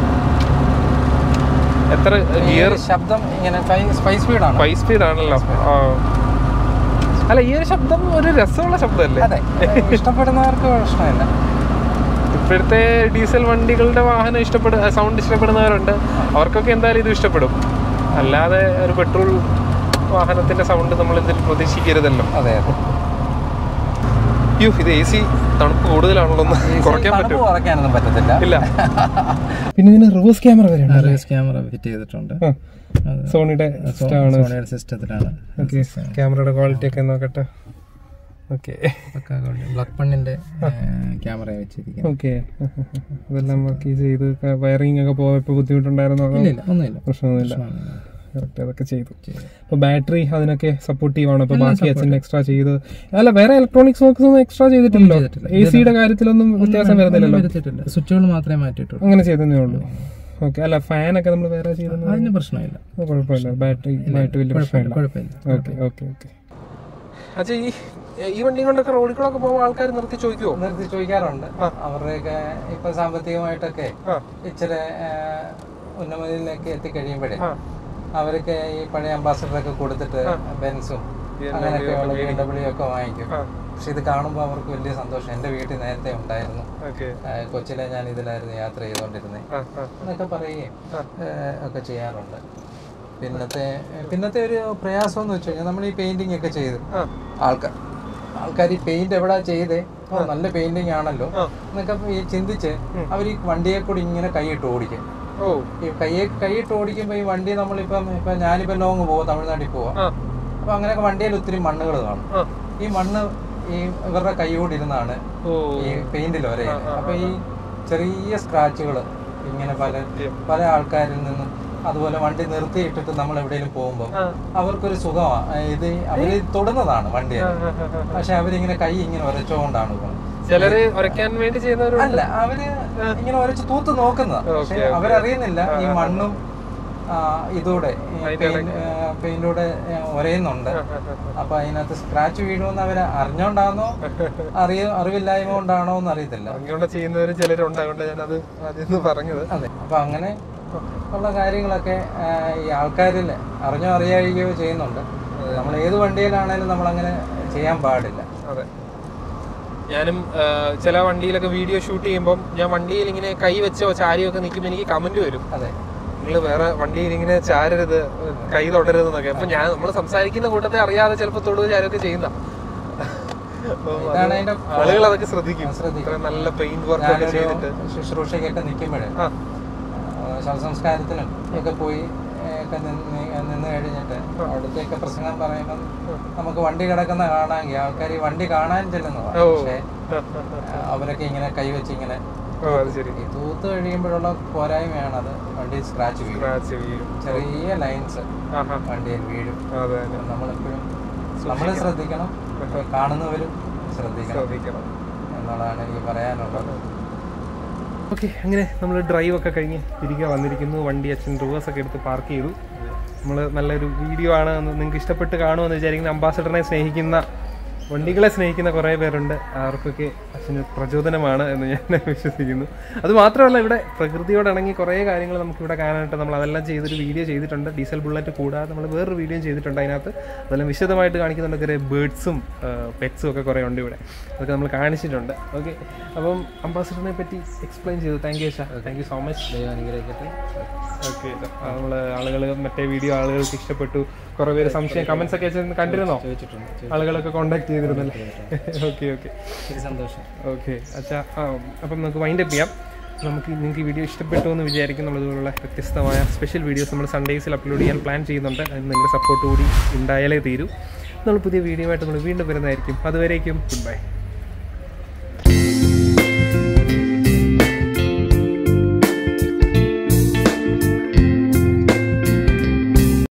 എത്ര ഈ ഗിയർ ഒരു ശബ്ദം ഇങ്ങനെ ഫൈവ് സ്പീഡാണ് ഫൈവ് സ്പീഡ് ആണല്ലോ ആ. അല്ല ഈ ഒരു ശബ്ദം ഒരു രസമുള്ള ശബ്ദമല്ലേ അതെ ഇഷ്ടപ്പെടുന്നവർക്ക് പ്രശ്നമില്ല ഇപ്പോഴത്തെ ഡീസൽ വണ്ടികളുടെ വാഹനം ഇഷ്ടപ്പെടു സൗണ്ട് ഇഷ്ടപ്പെടുന്നവരുണ്ട് അവർക്കൊക്കെ എന്തായാലും ഇത് ഇഷ്ടപ്പെടും അല്ലാതെ ഒരു പെട്രോൾ വാഹനത്തിന്റെ സൗണ്ട് നമ്മൾ ഇതിൽ പ്രതീക്ഷിക്കരുതല്ലോ അതെ അതെ അയ്യോ ഇത് എ സി തണുപ്പ് കൂടുതലാണല്ലോ ഒന്ന് കുറയ്ക്കാൻ തണുപ്പ് പറ്റും കുറയ്ക്കാനൊന്നും പറ്റത്തില്ല ഇല്ല പിന്നെ ഇതിന് റിവേഴ്സ് ക്യാമറ വരെയുണ്ട് റിവേഴ്സ് ക്യാമറ ഫിറ്റ് ചെയ്തിട്ടുണ്ട് അത് സോണിയുടെ ആണ് സോണിയുടെ സിസ്റ്റത്തിലാണ് ഓക്കെ ക്യാമറയുടെ ക്വാളിറ്റി ഒക്കെ നോക്കട്ടെ ഓക്കെ ബ്ലക്ക് പണ്ണിന്റെ ക്യാമറ വെച്ചിരിക്കുന്നത് ഓക്കെ അതെല്ലാം വർക്ക് ചെയ്ത് വയറിംഗ് ഒക്കെ പോയപ്പോൾ ബുദ്ധിമുട്ടുണ്ടായിരുന്നോ അതോ ഇല്ല ഒന്നുമില്ല പ്രശ്നമൊന്നുമില്ല കറക്റ്റ് അതൊക്കെ ചെയ്തു അപ്പോൾ ബാറ്ററി അതിനൊക്കെ സപ്പോർട്ടീവ് ആണ് ഇപ്പോൾ ബാക്കി അച്ഛൻ എക്സ്ട്രാ ചെയ്ത് അല്ല വേറെ ഇലക്ട്രോണിക്സ് വർക്ക്സ് ഒന്നും എക്സ്ട്രാ ചെയ്തിട്ടില്ലല്ലോ എ സിയുടെ കാര്യത്തിലൊന്നും വ്യത്യാസം വരുന്നില്ലല്ലോ വരുത്തിയിട്ടില്ല സ്വിച്ചുകൾ മാത്രമേ മാറ്റിയിട്ടുള്ളൂ അങ്ങനെ ചെയ്തേ ഉള്ളൂ ഓക്കെ അല്ല ഫാനൊക്കെ നമ്മൾ വേറെ ചെയ്തെന്ന് അതിന് പ്രശ്നമില്ല കുഴപ്പമില്ല ബാറ്ററി ആയിട്ട് വലിയ പ്രശ്നമില്ല കുഴപ്പമില്ല ഓക്കെ ഓക്കെ ഓക്കെ അച്ഛാ ഈ ഈ വണ്ടിയും കൊണ്ടൊക്കെ റോഡിൽ കൂടെ ഒക്കെ പോകുമ്പോൾ ആൾക്കാർ നിർത്തി ചോദിക്കുമോ നിർത്തി ചോദിക്കാറുണ്ട് അവരുടെയൊക്കെ ഇപ്പൊ സാമ്പത്തികമായിട്ടൊക്കെ ആ. ഇച്ചിരി ആ, ഉന്നമതിയിലേക്ക് എത്തിക്കഴിയുമ്പോഴേ ആ. അവർക്ക് ഈ പഴയ അംബാസഡറൊക്കെ കൊടുത്തിട്ട് ബെൻസും അങ്ങനെയൊക്കെയുള്ള ബി ഡബ്ല്യു ഒക്കെ വാങ്ങിക്കും ആ. പക്ഷെ ഇത് കാണുമ്പോൾ അവർക്ക് വലിയ സന്തോഷം എൻ്റെ വീട്ടിൽ നേരത്തെ ഉണ്ടായിരുന്നു ഓക്കെ ആ, കൊച്ചിലെ ഞാൻ ഇതിലായിരുന്നു യാത്ര ചെയ്തുകൊണ്ടിരുന്നത് ആ ആ എന്നൊക്കെ പറയുകയും ഏഹ്, ഒക്കെ ചെയ്യാറുണ്ട് പിന്നത്തെ പിന്നത്തെ ഒരു പ്രയാസം എന്ന് വെച്ച് കഴിഞ്ഞാൽ നമ്മൾ ഈ പെയിന്റിംഗ് ഒക്കെ ചെയ്ത് ആ. ആൾക്കാർ ആൾക്കാർ ഈ പെയിന്റ് എവിടാ ചെയ്തേ ഓ നല്ല പെയിന്റിംഗ് ആണല്ലോ എന്നൊക്കെ ഈ ചിന്തിച്ച് അവർ ഈ വണ്ടിയെ കൂടി ഇങ്ങനെ കൈയിട്ട് ഓടിക്കും ഓ ഈ കൈയെ കൈയിട്ട് ഓടിക്കുമ്പോൾ ഈ വണ്ടി നമ്മളിപ്പം ഇപ്പം ഞാനിപ്പം ലോങ് പോവാം തമിഴ്നാട്ടിൽ പോവാം ആ അപ്പം അങ്ങനെയൊക്കെ വണ്ടിയിൽ ഒത്തിരി മണ്ണുകൾ കാണും ആ ഈ മണ്ണ് ഈ ഇവരുടെ കൈയോട് ഇരുന്നാണ് ഓ ഈ പെയിന്റിൽ വരയുന്നത് അപ്പൊ ഈ ചെറിയ സ്ക്രാച്ചുകൾ ഇങ്ങനെ പല പല ആൾക്കാരിൽ നിന്നും അതുപോലെ വണ്ടി നിർത്തിയിട്ടിട്ട് നമ്മൾ എവിടെയെങ്കിലും പോകുമ്പോൾ ആ. അവർക്കൊരു സുഖമാണ് ഇത് അവര് തൊടുന്നതാണ് വണ്ടി പക്ഷെ അവരിങ്ങനെ കൈ ഇങ്ങനെ ഉരച്ചുകൊണ്ടാണ് പോകുന്നത് ചിലര് ഉരയ്ക്കാൻ വേണ്ടി ചെയ്യുന്നവരുണ്ട് അല്ല അവര് ഇങ്ങനെ ഉരച്ച് തൂത്ത് നോക്കുന്നത് പക്ഷെ അവരറിയുന്നില്ല ഈ മണ്ണും ആ, ഇതൂടെ പെയിന്റൂടെ ഒരയുന്നുണ്ട് അപ്പൊ അതിനകത്ത് സ്ക്രാച്ച് വീഴുമെന്ന് അവര് അറിഞ്ഞോണ്ടാണോ അറിയ അറിവില്ലായ്മ കൊണ്ടാണോ എന്ന് അറിയത്തില്ല അങ്ങനെ ചെയ്യുന്നവര് ചിലരുണ്ട് അതുകൊണ്ട് ഞാനത് ആദ്യം പറഞ്ഞത് അതെ അപ്പൊ അങ്ങനെ ഉള്ള കാര്യങ്ങളൊക്കെ ആ, ഈ ആൾക്കാരിൽ അറിഞ്ഞോ അറിയാഴികയോ ചെയ്യുന്നുണ്ട് നമ്മൾ ഏത് വണ്ടിയിലാണേലും നമ്മൾ അങ്ങനെ ചെയ്യാൻ പാടില്ല അതെ ഞാനും ആ, ചില വണ്ടിയിലൊക്കെ വീഡിയോ ഷൂട്ട് ചെയ്യുമ്പോൾ ഞാൻ വണ്ടിയിൽ ഇങ്ങനെ കൈ വെച്ചോ ചാരിയോ ഒക്കെ നിൽക്കുമ്പോൾ എനിക്ക് കമന്റ് വരും അതെ നിങ്ങൾ വേറെ വണ്ടിയിൽ ഇങ്ങനെ ചാരരുത് കൈ തൊടരുത് എന്നൊക്കെ അപ്പൊ ഞാൻ നമ്മൾ സംസാരിക്കുന്ന കൂട്ടത്തെ അറിയാതെ ചിലപ്പോൾ തൊടുക ചാരൊക്കെ ചെയ്യുന്ന ഇതാണ് അതിന്റെ ആളുകൾ അതൊക്കെ ശ്രദ്ധിക്കും ശ്രദ്ധിക്കും. ഇത്രയും നല്ല പെയിന്റ് വർക്ക് ഒക്കെ ചെയ്തിട്ട് ശുശ്രൂഷയ്ക്കൊക്കെ നിൽക്കുമ്പോഴേ ആ ശവസംസ്കാരത്തിനും ഒക്കെ പോയി ഏ, ഒക്കെ നിന്ന് നിന്ന് കഴിഞ്ഞിട്ട് അവിടുത്തെയൊക്കെ പ്രസംഗം പറയുമ്പോൾ നമുക്ക് വണ്ടി കിടക്കുന്ന കാണാമെങ്കിൽ ആൾക്കാർ ഈ വണ്ടി കാണാൻ ചെല്ലുന്നതാണ് ഓ പക്ഷേ ആ, ആ, ആ. ആ, അവരൊക്കെ ഇങ്ങനെ കൈവച്ച് ഇങ്ങനെ ഓ അത് ശരി ഈ തൂത്ത് കഴിയുമ്പോഴുള്ള പോരായ്മയാണ് അത് വണ്ടി സ്ക്രാച്ച് വീഴും സ്ക്രാച്ച് വീഴും ചെറിയ ലൈൻസ് ആഹാ വണ്ടിയിൽ വീഴും അതെ അതെ നമ്മളെപ്പോഴും നമ്മൾ ശ്രദ്ധിക്കണം കാണുന്നവരും ശ്രദ്ധിക്കണം ശ്രദ്ധിക്കണം എന്നുള്ളതാണ് എനിക്ക് പറയാനുള്ളത് ഓക്കെ അങ്ങനെ നമ്മൾ ഡ്രൈവ് ഒക്കെ കഴിഞ്ഞ് തിരികെ വന്നിരിക്കുന്നു വണ്ടി അച്ഛൻ റിവേഴ്സ് ഒക്കെ എടുത്ത് പാർക്ക് ചെയ്തു നമ്മൾ നല്ലൊരു വീഡിയോ ആണ് എന്ന് നിങ്ങൾക്ക് ഇഷ്ടപ്പെട്ട് കാണുമെന്ന് വിചാരിക്കുന്ന അംബാസഡറിനെ സ്നേഹിക്കുന്ന വണ്ടികളെ സ്നേഹിക്കുന്ന കുറേ പേരുണ്ട് അവർക്കൊക്കെ അച്ഛന് പ്രചോദനമാണ് എന്ന് ഞാൻ വിശ്വസിക്കുന്നു അത് മാത്രമല്ല ഇവിടെ പ്രകൃതിയോട് ഇണങ്ങി കുറേ കാര്യങ്ങൾ നമുക്ക് ഇവിടെ കാണാനായിട്ട് നമ്മൾ അതെല്ലാം ചെയ്തൊരു വീഡിയോ ചെയ്തിട്ടുണ്ട് ഡീസൽ ബുള്ളറ്റ് കൂടാതെ നമ്മൾ വേറൊരു വീഡിയോ ചെയ്തിട്ടുണ്ട് അതിനകത്ത് അതെല്ലാം വിശദമായിട്ട് കാണിക്കുന്നുണ്ട് കുറേ ബേഡ്സും പെറ്റ്സും ഒക്കെ കുറേ ഉണ്ട് ഇവിടെ അതൊക്കെ നമ്മൾ കാണിച്ചിട്ടുണ്ട് ഓക്കെ അപ്പം അംബാസഡറിനെ പറ്റി എക്സ്പ്ലെയിൻ ചെയ്തു താങ്ക് യു ഷാ താങ്ക് യു സോ മച്ച് ദൈവം അനുഗ്രഹിക്കട്ടെ ഓക്കെ നമ്മൾ ആളുകൾ മറ്റേ വീഡിയോ ആളുകൾക്ക് ഇഷ്ടപ്പെട്ടു കുറേ പേര് സംശയം കമന്റ്സ് ഒക്കെ അയച്ച് കണ്ടിരുന്നോ ചോദിച്ചിട്ടുണ്ട് ആളുകളൊക്കെ കോണ്ടാക്ട് ചെയ്തിരുന്നല്ലേ ഓക്കെ ഓക്കെ ഒത്തിരി സന്തോഷം ഓക്കെ അച്ഛാ ആ, അപ്പം നമുക്ക് വൈൻഡ് അപ്പ് ചെയ്യാം നമുക്ക് നിങ്ങൾക്ക് ഈ വീഡിയോ ഇഷ്ടപ്പെട്ടു എന്ന് വിചാരിക്കും നമ്മളിതുപോലുള്ള വ്യത്യസ്തമായ സ്പെഷ്യൽ വീഡിയോസ് നമ്മൾ സൺഡേസിൽ അപ്ലോഡ് ചെയ്യാൻ പ്ലാൻ ചെയ്യുന്നുണ്ട് അതിന് നിങ്ങളുടെ സപ്പോർട്ട് കൂടി ഉണ്ടായാലേ തീരൂ നമ്മൾ പുതിയ വീഡിയോ ആയിട്ട് നമ്മൾ വീണ്ടും വരുന്നതായിരിക്കും അതുവരേക്കും ഗുഡ് ബൈ